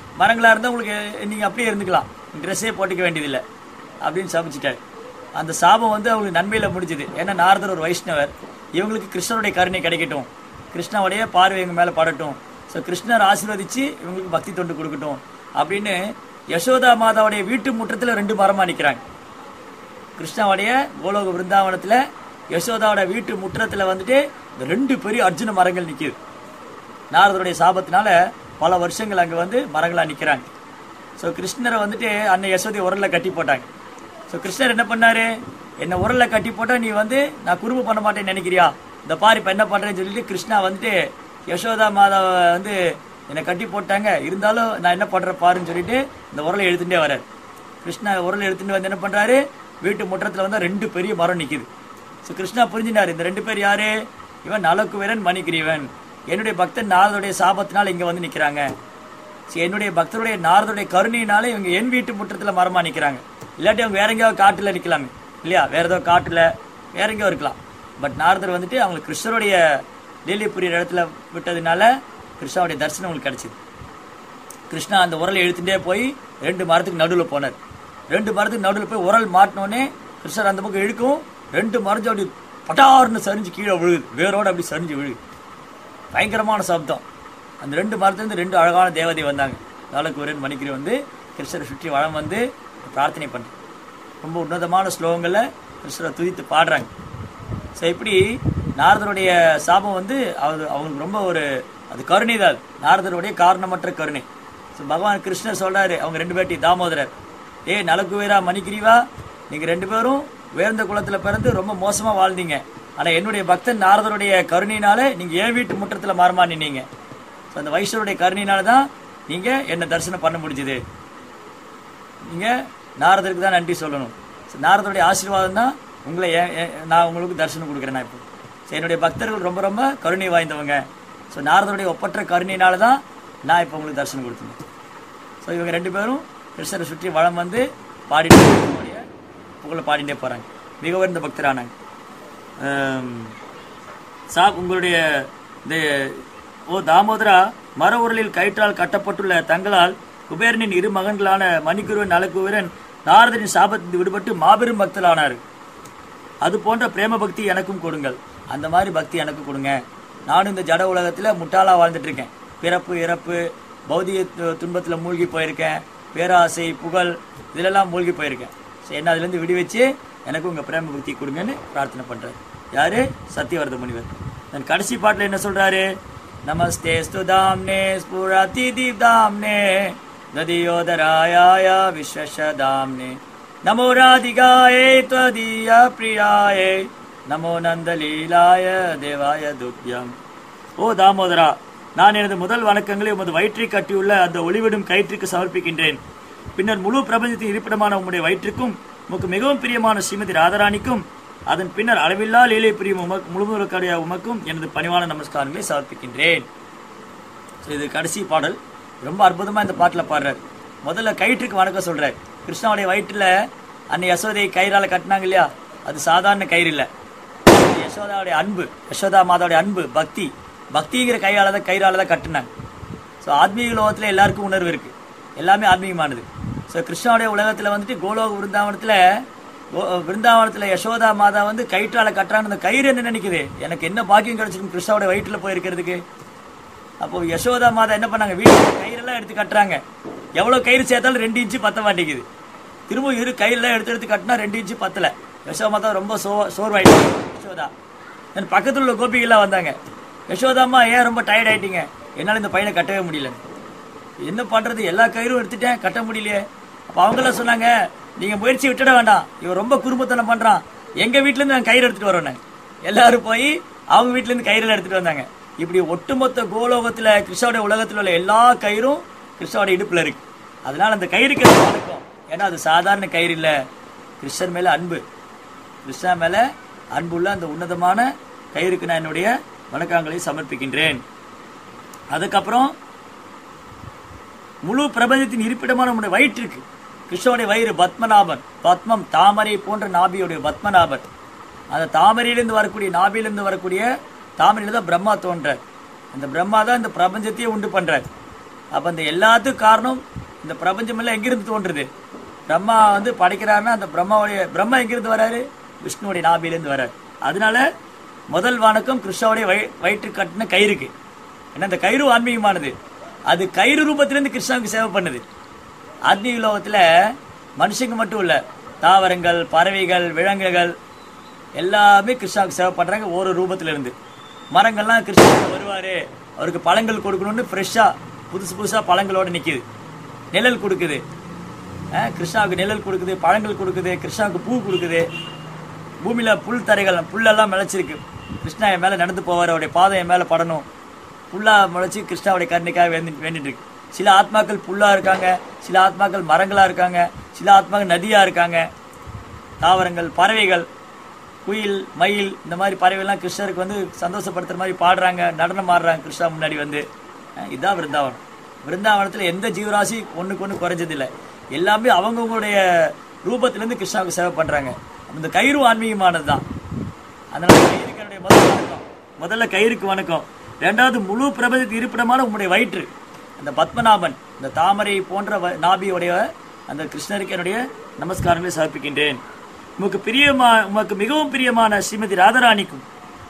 மரங்களா இருந்தா உங்களுக்கு நீங்க அப்படியே இருந்துக்கலாம் ட்ரெஸ்ஸே போட்டுக்க வேண்டியதில்லை அப்படின்னு சமைச்சிட்டாரு அந்த சாபம் வந்து அவங்களுக்கு நன்மையில முடிஞ்சுது ஏன்னா நாரதர் ஒரு வைஷ்ணவர் இவங்களுக்கு கிருஷ்ணருடைய கருணை கிடைக்கட்டும் கிருஷ்ணனுடைய பார்வை இவங்க மேல படட்டும் ஸோ கிருஷ்ணர் ஆசீர்வதிச்சு இவங்களுக்கு பக்தி தொண்டு கொடுக்கட்டும் அப்படின்னு யசோதா மாதாவுடைய வீட்டு முற்றத்துல ரெண்டு மரமா நிக்கிறாங்க கிருஷ்ணாவுடைய கோலோக விருந்தாவனத்துல யசோதாவோட வீட்டு முற்றத்துல வந்துட்டு இந்த ரெண்டு பெரிய அர்ஜுன மரங்கள் நிக்குது நாரதருடைய சாபத்தினால பல வருஷங்கள் அங்க வந்து மரங்களா நிக்கிறாங்க ஸோ கிருஷ்ணரை வந்துட்டு அன்னை யசோதை உரல்ல கட்டி போட்டாங்க ஸோ கிருஷ்ணர் என்ன பண்ணாரு என்ன உரல்ல கட்டி போட்டா நீ வந்து நான் குறும்பு பண்ண மாட்டேன்னு நினைக்கிறியா இந்த பாரு இப்ப என்ன பண்றேன்னு சொல்லிட்டு கிருஷ்ணா வந்துட்டு யசோதா மாதாவை வந்து என்னை கட்டி போட்டாங்க இருந்தாலும் நான் என்ன பண்றேன் பாருன்னு சொல்லிட்டு இந்த உரலை எழுத்துட்டே வர்றாரு கிருஷ்ணா உரல் எடுத்துட்டு வந்து என்ன பண்றாரு வீட்டு முற்றத்துல வந்து ரெண்டு பெரிய மரம் நிக்குது ஸோ கிருஷ்ணா புரிஞ்சினாரு இந்த ரெண்டு பேர் யாரு இவன் நலக்குவீரன் மணிக்கிரீவன் என்னுடைய பக்தன் நாரதுடைய சாபத்தினால இங்க வந்து நிக்கிறாங்க சரி, என்னுடைய பக்தருடைய நாரதுடைய கருணையினால இவங்க என் வீட்டு முற்றத்துல மரமா நிக்கிறாங்க இல்லாட்டி அவங்க வேற எங்கேயாவது காட்டுல நிக்கலாமே இல்லையா வேற ஏதோ காட்டுல வேற எங்கேயோ இருக்கலாம் பட் நாரதர் வந்துட்டு அவங்க கிருஷ்ணருடைய லீலை புரியிற இடத்துல விட்டதுனால கிருஷ்ணாவுடைய தரிசனம் உங்களுக்கு கிடைச்சது கிருஷ்ணா அந்த உரலை இழுத்துட்டே போய் ரெண்டு மரத்துக்கு நடுவில் போனார் ரெண்டு மரத்துக்கு நடுவில் போய் உரல் மாட்டினோடனே கிருஷ்ணர் அந்த பக்கம் இழுக்கும் ரெண்டு மரத்து அப்படி பட்டார்னு சரிஞ்சு கீழே விழுகுது வேரோட அப்படி சரிஞ்சு விழுகுது பயங்கரமான சப்தம் அந்த ரெண்டு மரத்துலேருந்து ரெண்டு அழகான தேவதை வந்தாங்க நாளுக்கு மணிக்கிரி வந்து கிருஷ்ணரை சுற்றி வளம் வந்து பிரார்த்தனை பண்ணுறாங்க ரொம்ப உன்னதமான ஸ்லோகங்களில் கிருஷ்ணரை துதித்து பாடுறாங்க ஸோ இப்படி நாரதருடைய சாபம் வந்து அவர் அவங்களுக்கு ரொம்ப ஒரு அது கருணை தான் அது. நாரதருடைய காரணமற்ற கருணை ஸோ பகவான் கிருஷ்ணர் சொல்றாரு அவங்க ரெண்டு பேட்டி தாமோதரர் ஏ நலக்குவேரா மணிக்கிரிவா நீங்க ரெண்டு பேரும் உயர்ந்த குலத்துல பிறந்து ரொம்ப மோசமா வாழ்ந்தீங்க ஆனா என்னுடைய பக்தன் நாரதருடைய கருணையினால நீங்க என் வீட்டு முற்றத்துல மாறமா நின்னீங்க ஸோ அந்த வைஷ்ணவருடைய கருணையினால தான் நீங்க என்ன தரிசனம் பண்ண முடிஞ்சுது நீங்க நாரதருக்கு தான் நன்றி சொல்லணும் So, நாரதருடைய ஆசீர்வாதம் தான் உங்களை ஏன் ஏன் நான் உங்களுக்கு தரிசனம் கொடுக்குறேன் நான் இப்போ So, என்னுடைய பக்தர்கள் ரொம்ப ரொம்ப கருணை வாய்ந்தவங்க ஸோ நாரதருடைய ஒப்பற்ற கருணையினால தான் நான் இப்போ உங்களுக்கு தரிசனம் கொடுத்தேன் ஸோ இவங்க ரெண்டு பேரும் கிருஷ்ணரை சுற்றி வளம் வந்து பாடிட்டு அவங்களுடைய புகழை பாடிட்டே போறாங்க மிக உயர்ந்த பக்தரானாங்க ஆம், சாப் உங்களுடைய இந்த ஓ தாமோதரா மர உரலில் கயிற்றால் கட்டப்பட்டுள்ள தங்களால் குபேரனின் இரு மகன்களான மணிக்குருவன் நலக்குவரன் நாரதனின் சாபத்தில் விடுபட்டு மாபெரும் பக்தரானார் அது போன்ற பிரேம பக்தி எனக்கும் கொடுங்கள் அந்த மாதிரி பக்தி எனக்கு கொடுங்க நானும் இந்த ஜட உலகத்துல முட்டாளா வாழ்ந்துட்டு இருக்கேன் பிறப்பு இறப்பு பௌதிக து- துன்பத்துல மூழ்கி போயிருக்கேன் பேராசை புகழ் இதிலெல்லாம் மூழ்கி போயிருக்கேன் சரி என்ன அதுல இருந்து விடுவிச்சு எனக்கு உங்க பிரேம பக்தி கொடுங்கன்னு பிரார்த்தனை பண்றாரு யாரு சத்தியவரத முனிவர் நான் கடைசி பாட்டுல என்ன சொல்றாரு நமஸ்தே ஸ்துதாம்னே ஸ்புரதி தீப்தாம்னே ததியோதராயாய விஸ்வசதாம்னே நமோ ராதிகாயே त्वदीय பிரியாயே நமோ நந்தலீலாய தேவாய துப்யம் ஓ தாமோதரா நான் எனது முதல் வணக்கங்களை உமது வயிற்றை கட்டியுள்ள அந்த ஒளிவிடும் கயிற்றுக்கு சமர்ப்பிக்கின்றேன் பின்னர் முழு பிரபஞ்சத்தின் இருப்பிடமான உம்முடைய வயிற்றுக்கும் உமக்கு மிகவும் பிரியமான ஸ்ரீமதி ராதாராணிக்கும் அதன் பின்னர் அளவில்லா லீலை பிரியும் உமக்கு முழுமுழுக்கடைய உமக்கும் எனது பணிவான நமஸ்காரங்களை சமர்ப்பிக்கின்றேன் ஸோ இது கடைசி பாடல் ரொம்ப அற்புதமா இந்த பாட்டுல பாடுறாரு முதல்ல கயிற்றுக்கு வணக்கம் சொல்றாரு கிருஷ்ணாவுடைய வயிற்றுல அன்னை யசோதை கயிறால கட்டினாங்க இல்லையா அது சாதாரண கயிறு இல்ல அது யசோதாவுடைய அன்பு யசோதா மாதாவுடைய அன்பு பக்தி பக்திங்கிற கையால தான் கயிறால தான் கட்டினாங்க ஸோ ஆத்மீக உலகத்துல எல்லாருக்கும் உணர்வு இருக்கு எல்லாமே ஆத்மீகமானது ஸோ கிருஷ்ணாவுடைய உலகத்துல வந்துட்டு கோலோக விருந்தாவனத்துல கோ- விருந்தாவனத்துல யசோதா மாதா வந்து கயிற்றால கட்டுறாங்க அந்த கயிறு என்ன நினைக்குது எனக்கு என்ன பாக்கியம் கிடைச்சிருக்கு கிருஷ்ணாவுடைய வயிற்றுல போயிருக்கிறதுக்கு அப்போ யசோதா மாதா என்ன பண்ணாங்க வீட்டுல கயிறெல்லாம் எடுத்து கட்டுறாங்க எவ்வளவு கயிறு சேர்த்தாலும் ரெண்டு இன்ச்சு பத்த மாட்டேங்குது திரும்ப இரு கயிறுலாம் எடுத்து எடுத்து கட்டினா ரெண்டு இன்ச்சு பத்தல யசோதா மாதா ரொம்ப சோ சோர்வாயிட்டாங்க யசோதா என் பக்கத்துல உள்ள கோபிகள்லாம் வந்தாங்க யசோதாம்மா ஏன் ரொம்ப டயர்ட் ஆயிட்டீங்க என்னால இந்த பையனை கட்டவே முடியல என்ன பண்றது எல்லா கயிறும் எடுத்துட்டேன் கட்ட முடியலையே அப்ப அவங்க எல்லாம் சொன்னாங்க நீங்க முயற்சி விட்டுட வேண்டாம் இவன் ரொம்ப குறும்புத்தனம் பண்றான் எங்க வீட்ல இருந்து நான் கயிறு எடுத்துட்டு வரேன் எல்லாரும் போய் அவங்க வீட்ல இருந்து கயிறுல எடுத்துட்டு வந்தாங்க இப்படி ஒட்டுமொத்த கோலோகத்துல கிருஷ்ணாவுடைய உலகத்துல உள்ள எல்லா கயிறும் கிருஷ்ணாவுடைய இடுப்புல இருக்கு அதனால அந்த கயிறுக்கு எனக்கு வணக்கம் ஏன்னா அது சாதாரண கயிறு இல்ல கிருஷ்ணன் மேல அன்பு கிருஷ்ணா மேல அன்புள்ள அந்த உன்னதமான கயிறுக்கு நான் என்னுடைய வணக்கங்களை சமர்ப்பிக்கின்றேன் அதுக்கப்புறம் முழு பிரபஞ்சத்தின் இருப்பிடமான நம்முடைய வயிற்றுக்கு கிருஷ்ணனுடைய வயிறு பத்மநாபன் பத்மம் தாமரை போன்ற நாபியுடைய பத்மநாபன் அந்த தாமரையிலிருந்து வரக்கூடிய நாபியிலிருந்து வரக்கூடிய தாமரையில தான் பிரம்மா தோன்றார் அந்த பிரம்மா தான் இந்த பிரபஞ்சத்தையே உண்டு பண்றார் அப்ப இந்த எல்லாத்துக்கும் காரணம் இந்த பிரபஞ்சம் எல்லாம் எங்கிருந்து தோன்றுது பிரம்மா வந்து படைக்கிறாருன்னா அந்த பிரம்மாவுடைய பிரம்மா எங்கிருந்து வராரு விஷ்ணுவுடைய நாபியிலிருந்து வராரு அதனால முதல் வணக்கம் கிருஷ்ணாவுடைய வய வயிற்று கட்டின கயிறுக்கு ஏன்னா இந்த கயிறு ஆன்மீகமானது அது கயிறு ரூபத்திலிருந்து கிருஷ்ணாவுக்கு சேவை பண்ணுது ஆத்மீக லோகத்துல மனுஷங்க மட்டும் இல்ல தாவரங்கள் பறவைகள் விலங்குகள் எல்லாமே கிருஷ்ணாவுக்கு சேவை பண்றாங்க ஒரு ரூபத்துல இருந்து மரங்கள்லாம் கிருஷ்ணன் வருவாரு அவருக்கு பழங்கள் கொடுக்கணும்னு ஃப்ரெஷ்ஷா புதுசு புதுசா பழங்களோட நிக்குது நிழல் கொடுக்குது அஹ் கிருஷ்ணாவுக்கு நிழல் கொடுக்குது பழங்கள் கொடுக்குது கிருஷ்ணாவுக்கு பூ கொடுக்குது பூமியில புல் தரைகள் புல்லெல்லாம் முளைச்சிருக்கு கிருஷ்ணா என் மேல நடந்து போவார் அவருடைய பாதம் என் மேல படணும் புல்லா முளைச்சு கிருஷ்ணாவுடைய கருணைக்காக வேண்டி வேண்டிட்டு இருக்கு சில ஆத்மாக்கள் புல்லா இருக்காங்க சில ஆத்மாக்கள் மரங்களா இருக்காங்க சில ஆத்மாக்கள் நதியா இருக்காங்க தாவரங்கள் பறவைகள் குயில் மயில் இந்த மாதிரி பறவைகள்லாம் கிருஷ்ணருக்கு வந்து சந்தோஷப்படுத்துற மாதிரி பாடுறாங்க நடனம் ஆடுறாங்க கிருஷ்ணா முன்னாடி வந்து அஹ் இதுதான் விருந்தாவனம் விருந்தாவனத்துல எந்த ஜீவராசி ஒண்ணுக்கு ஒண்ணு குறைஞ்சதில்லை எல்லாமே அவங்கவுங்களுடைய ரூபத்திலிருந்து கிருஷ்ணாவுக்கு சேவை பண்றாங்க அந்த கயிறு ஆன்மீகமானது தான் அதனால கயிறுக்கு என்னுடைய முதல் வணக்கம் முதல்ல கயிறுக்கு வணக்கம் ரெண்டாவது முழு பிரபஞ்சத்துக்கு இருப்பிடமான உங்களுடைய வயிற்று அந்த பத்மநாபன் இந்த தாமரை போன்ற வ- நாபியுடைய அந்த கிருஷ்ணருக்கு என்னுடைய நமஸ்காரங்களை சமர்ப்பிக்கின்றேன் உமக்கு பிரியமா உமக்கு மிகவும் பிரியமான ஸ்ரீமதி ராதாராணிக்கும்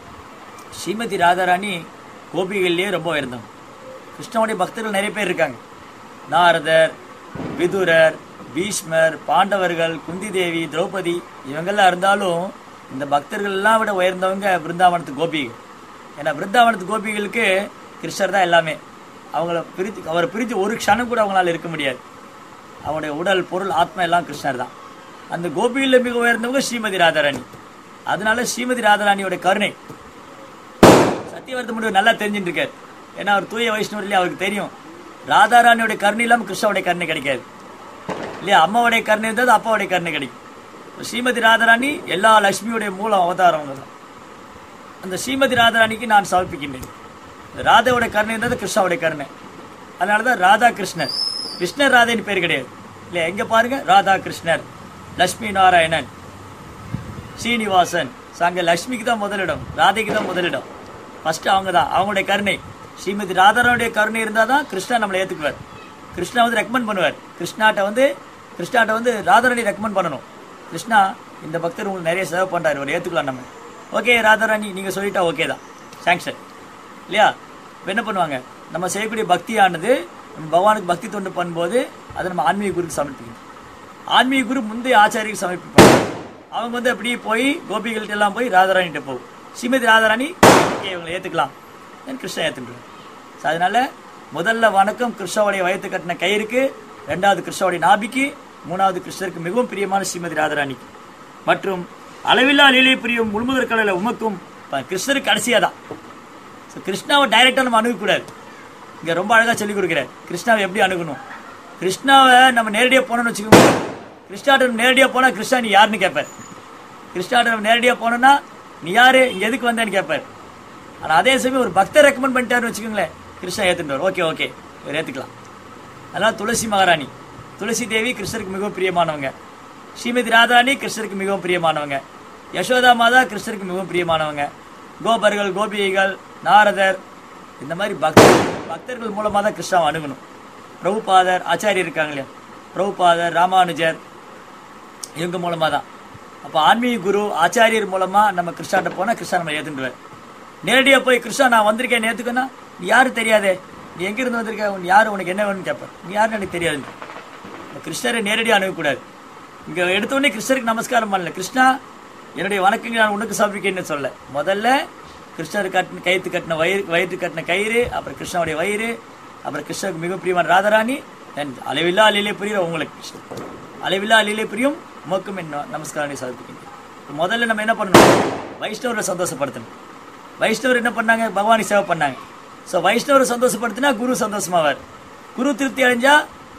ஸ்ரீமதி ராதாராணி கோபிகள்லயே ரொம்ப உயர்ந்தவங்க கிருஷ்ணனுடைய பக்தர்கள் நிறைய பேர் இருக்காங்க நாரதர் விதுரர் பீஷ்மர் பாண்டவர்கள் குந்தி தேவி திரௌபதி இவங்கெல்லாம் இருந்தாலும் இந்த பக்தர்கள் எல்லாம் விட உயர்ந்தவங்க பிருந்தாவனத்து கோபிகள் ஏன்னா பிருந்தாவனத்து கோபிகளுக்கு கிருஷ்ணர் தான் எல்லாமே அவங்கள பிரித்து அவரை பிரித்து ஒரு க்ஷணம் கூட அவங்களால இருக்க முடியாது அவங்களுடைய உடல் பொருள் ஆத்மா எல்லாம் கிருஷ்ணர் தான் அந்த கோபியில் மிக உயர்ந்தவங்க ஸ்ரீமதி ராதாராணி அதனால ஸ்ரீமதி ராதாராணியோட கருணை சத்தியவர்த்த முடிவு நல்லா தெரிஞ்சுட்டு இருக்காரு ஏன்னா அவர் தூய வைஷ்ணவர் இல்லையா அவருக்கு தெரியும் ராதாராணியோட கருணை இல்லாம கிருஷ்ணாவுடைய கருணை கிடைக்காது இல்லையா அம்மாவுடைய கருணை இருந்தால் அப்பாவுடைய கருணை கிடைக்கும் ஸ்ரீமதி ராதாராணி எல்லா லட்சுமியுடைய மூலம் அவதாரம் அவங்க தான் அந்த ஸ்ரீமதி ராதாராணிக்கு நான் சமர்ப்பிக்கின்றேன் இந்த ராதாவோட கருணை இருந்தது கிருஷ்ணாவுடைய கருணை அதனால தான் ராதா கிருஷ்ணர் கிருஷ்ணர் ராதைன்னு பேர் கிடையாது இல்லையா எங்க பாருங்க ராதா கிருஷ்ணர் லட்சுமி நாராயணன் ஸ்ரீனிவாசன் So, அங்க லட்சுமிக்கு தான் முதலிடம் ராதைக்கு தான் முதலிடம் ஃபர்ஸ்ட் அவங்க தான் அவங்களுடைய கருணை ஸ்ரீமதி ராதாராவுடைய கருணை இருந்தால் தான் கிருஷ்ணா நம்மளை ஏத்துக்குவார் கிருஷ்ணா வந்து ரெக்கமெண்ட் பண்ணுவார் கிருஷ்ணாட்ட வந்து கிருஷ்ணாட்ட வந்து ராதாராணி ரெக்கமெண்ட் பண்ணணும் கிருஷ்ணா இந்த பக்தர் உங்களுக்கு நிறைய சேவை பண்றாரு ஒரு ஏத்துக்கலாம் நம்ம ஓகே ராதாராணி நீங்க சொல்லிட்டா ஓகே தான் சாங்ஷன் இல்லையா இப்ப என்ன பண்ணுவாங்க நம்ம செய்யக்கூடிய பக்தியானது நம்ம பகவானுக்கு பக்தி தொண்டு பண்ணும்போது அதை நம்ம ஆன்மீக குருக்கு சமர்ப்பிக்கணும் ஆன்மீக குரு முந்தைய ஆச்சாரிக்கு சமர்ப்பிப்பாங்க அவங்க வந்து அப்படியே போய் கோபிகள்ட்ட எல்லாம் போய் ராதாராணிகிட்ட போகும் ஸ்ரீமதி ராதாராணி ஓகே இவங்களை ஏத்துக்கலாம் then கிருஷ்ணா ஏத்துக்குவார் ஸோ அதனால முதல்ல வணக்கம் கிருஷ்ணாவுடைய வயத்து கட்டின கயிறுக்கு ரெண்டாவது கிருஷ்ணாவுடைய நாபிக்கு மூணாவது கிருஷ்ணருக்கு மிகவும் பிரியமான ஸ்ரீமதி ராதாராணிக்கு மற்றும் அளவில்லா லீலை பிரியும் முழுமுதற் கடலை உமக்கும் ப- கிருஷ்ணருக்கு கடைசியா தான் ஸோ கிருஷ்ணாவை டைரக்டா நம்ம அணுகக்கூடாது இங்க ரொம்ப அழகா சொல்லி கொடுக்குறாரு கிருஷ்ணாவை எப்படி அணுகணும் கிருஷ்ணாவை நம்ம நேரடியா போனோம்னு வச்சுக்கோங்க கிருஷ்ணாட்ட நம்ம நேரடியா போனா கிருஷ்ணா நீ யாருன்னு கேட்பார் கிருஷ்ணாட்ட நம்ம நேரடியா போனோம்னா நீ யாரு இங்க எதுக்கு வந்தேன்னு கேட்பார் ஆனா அதே சமயம் ஒரு பக்தர் ரெக்கமெண்ட் பண்ணிட்டாருன்னு வச்சுக்கோங்களேன் கிருஷ்ணா ஏத்துட்டு ஓகே ஓகே இவர் ஏத்துக்கலாம் அதனால துளசி மகாராணி துளசி தேவி கிருஷ்ணருக்கு மிகவும் பிரியமானவங்க ஸ்ரீமதி ராதாராணி கிருஷ்ணருக்கு மிகவும் பிரியமானவங்க யசோதா மாதா கிருஷ்ணருக்கு மிகவும் பிரியமானவங்க கோபர்கள் கோபிகைகள் நாரதர் இந்த மாதிரி பக்தர் பக்தர்கள் மூலமா தான் கிருஷ்ணாவை அணுகணும் பிரபுபாதர் ஆச்சாரியர் இருக்காங்க இல்லையா பிரபுபாதர் ராமானுஜர் இவங்க மூலமா தான் அப்போ ஆன்மீக குரு ஆச்சாரியர் மூலமா நம்ம கிருஷ்ணாட்ட போனா கிருஷ்ணா நம்ம ஏத்துண்டுவார் நேரடியா போய் கிருஷ்ணா நான் வந்திருக்கேன் நேத்துக்குன்னா நீ யாரு தெரியாதே நீ எங்க இருந்து வந்திருக்க உன் யாரு உனக்கு என்ன வேணும்னு கேட்பார் நீ யாருன்னு எனக்கு தெரியாது நம்ம கிருஷ்ணரை நேரடியாக அணுகக்கூடாது இங்க எடுத்த உடனே கிருஷ்ணருக்கு நமஸ்காரம் பண்ணல கிருஷ்ணா என்னுடைய வணக்கங்கள் நான் உனக்கு சமர்ப்பிக்கேன்னு சொல்ல முதல்ல கிருஷ்ணர் கட்டின கயிற்று கட்டின வயிறு வயிற்று கட்டின கயிறு அப்புறம் கிருஷ்ணனுடைய வயிறு அப்புறம் கிருஷ்ணருக்கு மிக பிரியமான ராதாராணி தென் அளவில்லா அலிலே புரியுற உங்களுக்கு கிருஷ்ணன் அளவில்லா அலிலே புரியும் உமக்கும் என்ன நமஸ்காரங்களை சமர்ப்பிக்கின்றேன் இப்ப முதல்ல நம்ம என்ன பண்ணணும் வைஷ்ணவரை சந்தோஷப்படுத்தணும் வைஷ்ணவர் என்ன பண்ணாங்க பகவானை சேவை பண்ணாங்க ஸோ வைஷ்ணவரை சந்தோஷப்படுத்தினா குரு சந்தோஷமாவார் குரு திருப்தி அடைஞ்சா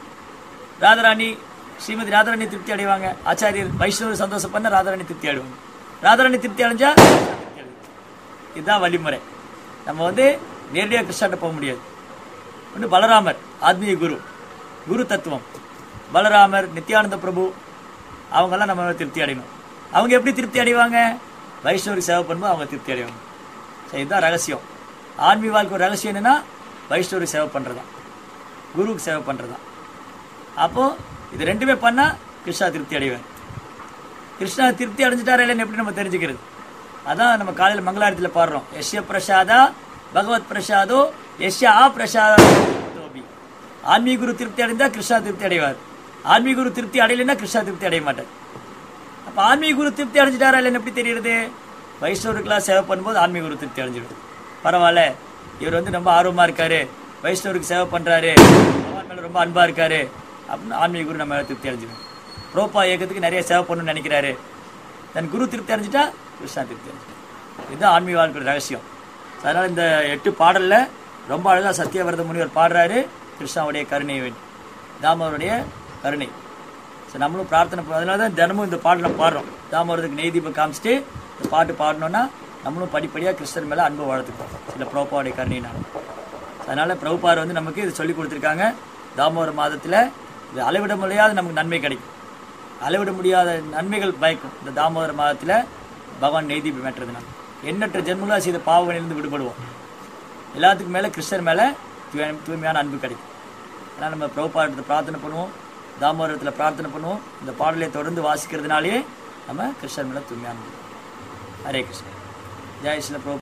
ராதாராணி ஸ்ரீமதி ராதாராணி திருப்தி அடைவாங்க ஆச்சாரியர் வைஷ்ணவர் சந்தோஷம் பண்ண ராதாராணி திருப்தி அடைவாங்க ராதாராணி திருப்தி அடைஞ்சா திருப்தி அடைவாங்க. இதுதான் வழிமுறை நம்ம வந்து நேரடியாக கிருஷ்ணாட்ட போக முடியாது ஒன்று பலராமர் ஆத்மீக குரு குரு தத்துவம் பலராமர் நித்யானந்த பிரபு அவங்கெல்லாம் நம்ம திருப்தி அடையணும் அவங்க எப்படி திருப்தி அடைவாங்க வைஷ்ணவருக்கு சேவை பண்ணும்போது அவங்க திருப்தி அடைவாங்க ஸோ இதுதான் ரகசியம் ஆன்மீக வாழ்க்கை ஒரு ரகசியம் என்னன்னா வைஷ்ணவருக்கு சேவை பண்ணுறதான் குருவுக்கு சேவை பண்ணுறது தான் அப்போது இது ரெண்டுமே பண்ணால் கிருஷ்ணா திருப்தி அடைவார் கிருஷ்ணா திருப்தி அடைஞ்சிட்டாரா இல்லைன்னு எப்படி நம்ம தெரிஞ்சுக்கிறது அதான் நம்ம காலையில் மங்களாரத்தில் பாடுறோம் எஸ்ய பிரசாதா பகவத் பிரசாதோ எஸ்ய ஆ பிரசாதோ ஆன்மீக குரு திருப்தி அடைந்தா கிருஷ்ணா திருப்தி அடைவார் ஆன்மீக குரு திருப்தி அடையலைன்னா கிருஷ்ணா திருப்தி அடைய மாட்டார் அப்போ ஆன்மீக குரு திருப்தி அடைஞ்சிட்டாரா இல்லைன்னு எப்படி தெரியுது வைஷ்ணவருக்கெல்லாம் சேவை பண்ணும்போது ஆன்மீக குரு திருப்தி அடைஞ்சிடும் பரவாயில்ல இவர் வந்து ரொம்ப ஆர்வமாக இருக்காரு வைஷ்ணவருக்கு சேவை பண்ணுறாரு பகவான் மேலே ரொம்ப அன்பாக இருக்காரு அப்படின்னு ஆன்மீக குரு நம்ம மேல திருப்தி அடைஞ்சிடும் ப்ரோப்பா இயக்கத்துக்கு நிறைய சேவை பண்ணணும்னு நினைக்கிறாரு தன் குரு திருப்தி அடைஞ்சிட்டா கிருஷ்ணா திருப்தி அடைஞ்சிடும் இதுதான் ஆன்மீக வாழ்க்கை ரகசியம் அதனால் இந்த எட்டு பாடலில் ரொம்ப அழகாக சத்தியவரத முனிவர் பாடுறாரு கிருஷ்ணாவுடைய கருணை வேண்டி தாமோருடைய கருணை ஸோ நம்மளும் பிரார்த்தனை பண்ண அதனால தான் தினமும் இந்த பாடல் நம்ம பாடுறோம் தாமோரத்துக்கு நெய் தீபம் காமிச்சிட்டு இந்த பாட்டு பாடணும்னா நம்மளும் படிப்படியாக கிருஷ்ணன் மேலே அன்பு வளர்த்துக்கோம் சில பிரபுபாவுடைய கருணையினால அதனால் பிரபுபார் வந்து நமக்கு இது சொல்லி கொடுத்துருக்காங்க தாமோர மாதத்தில் இது அளவிட முடியாத நமக்கு நன்மை கிடைக்கும் அளவிட முடியாத நன்மைகள் பயக்கும் இந்த தாமோதர மாதத்தில் பகவான் நெய் தீபம் ஏற்றதுனால எண்ணற்ற ஜென்மங்களாக செய்த பாவனிலிருந்து விடுபடுவோம் எல்லாத்துக்கும் மேலே கிருஷ்ணர் மேலே தூய- தூய்மையான அன்பு கிடைக்கும் அதனால் நம்ம பிரபுபாடத்தை பிரார்த்தனை பண்ணுவோம் தாமோதரத்தில் பிரார்த்தனை பண்ணுவோம் இந்த பாடலை தொடர்ந்து வாசிக்கிறதுனாலே நம்ம கிருஷ்ணர் மேலே தூய்மையான அன்பு. ஹரே கிருஷ்ணன் ஜெய் ஸ்ரீல பிரபு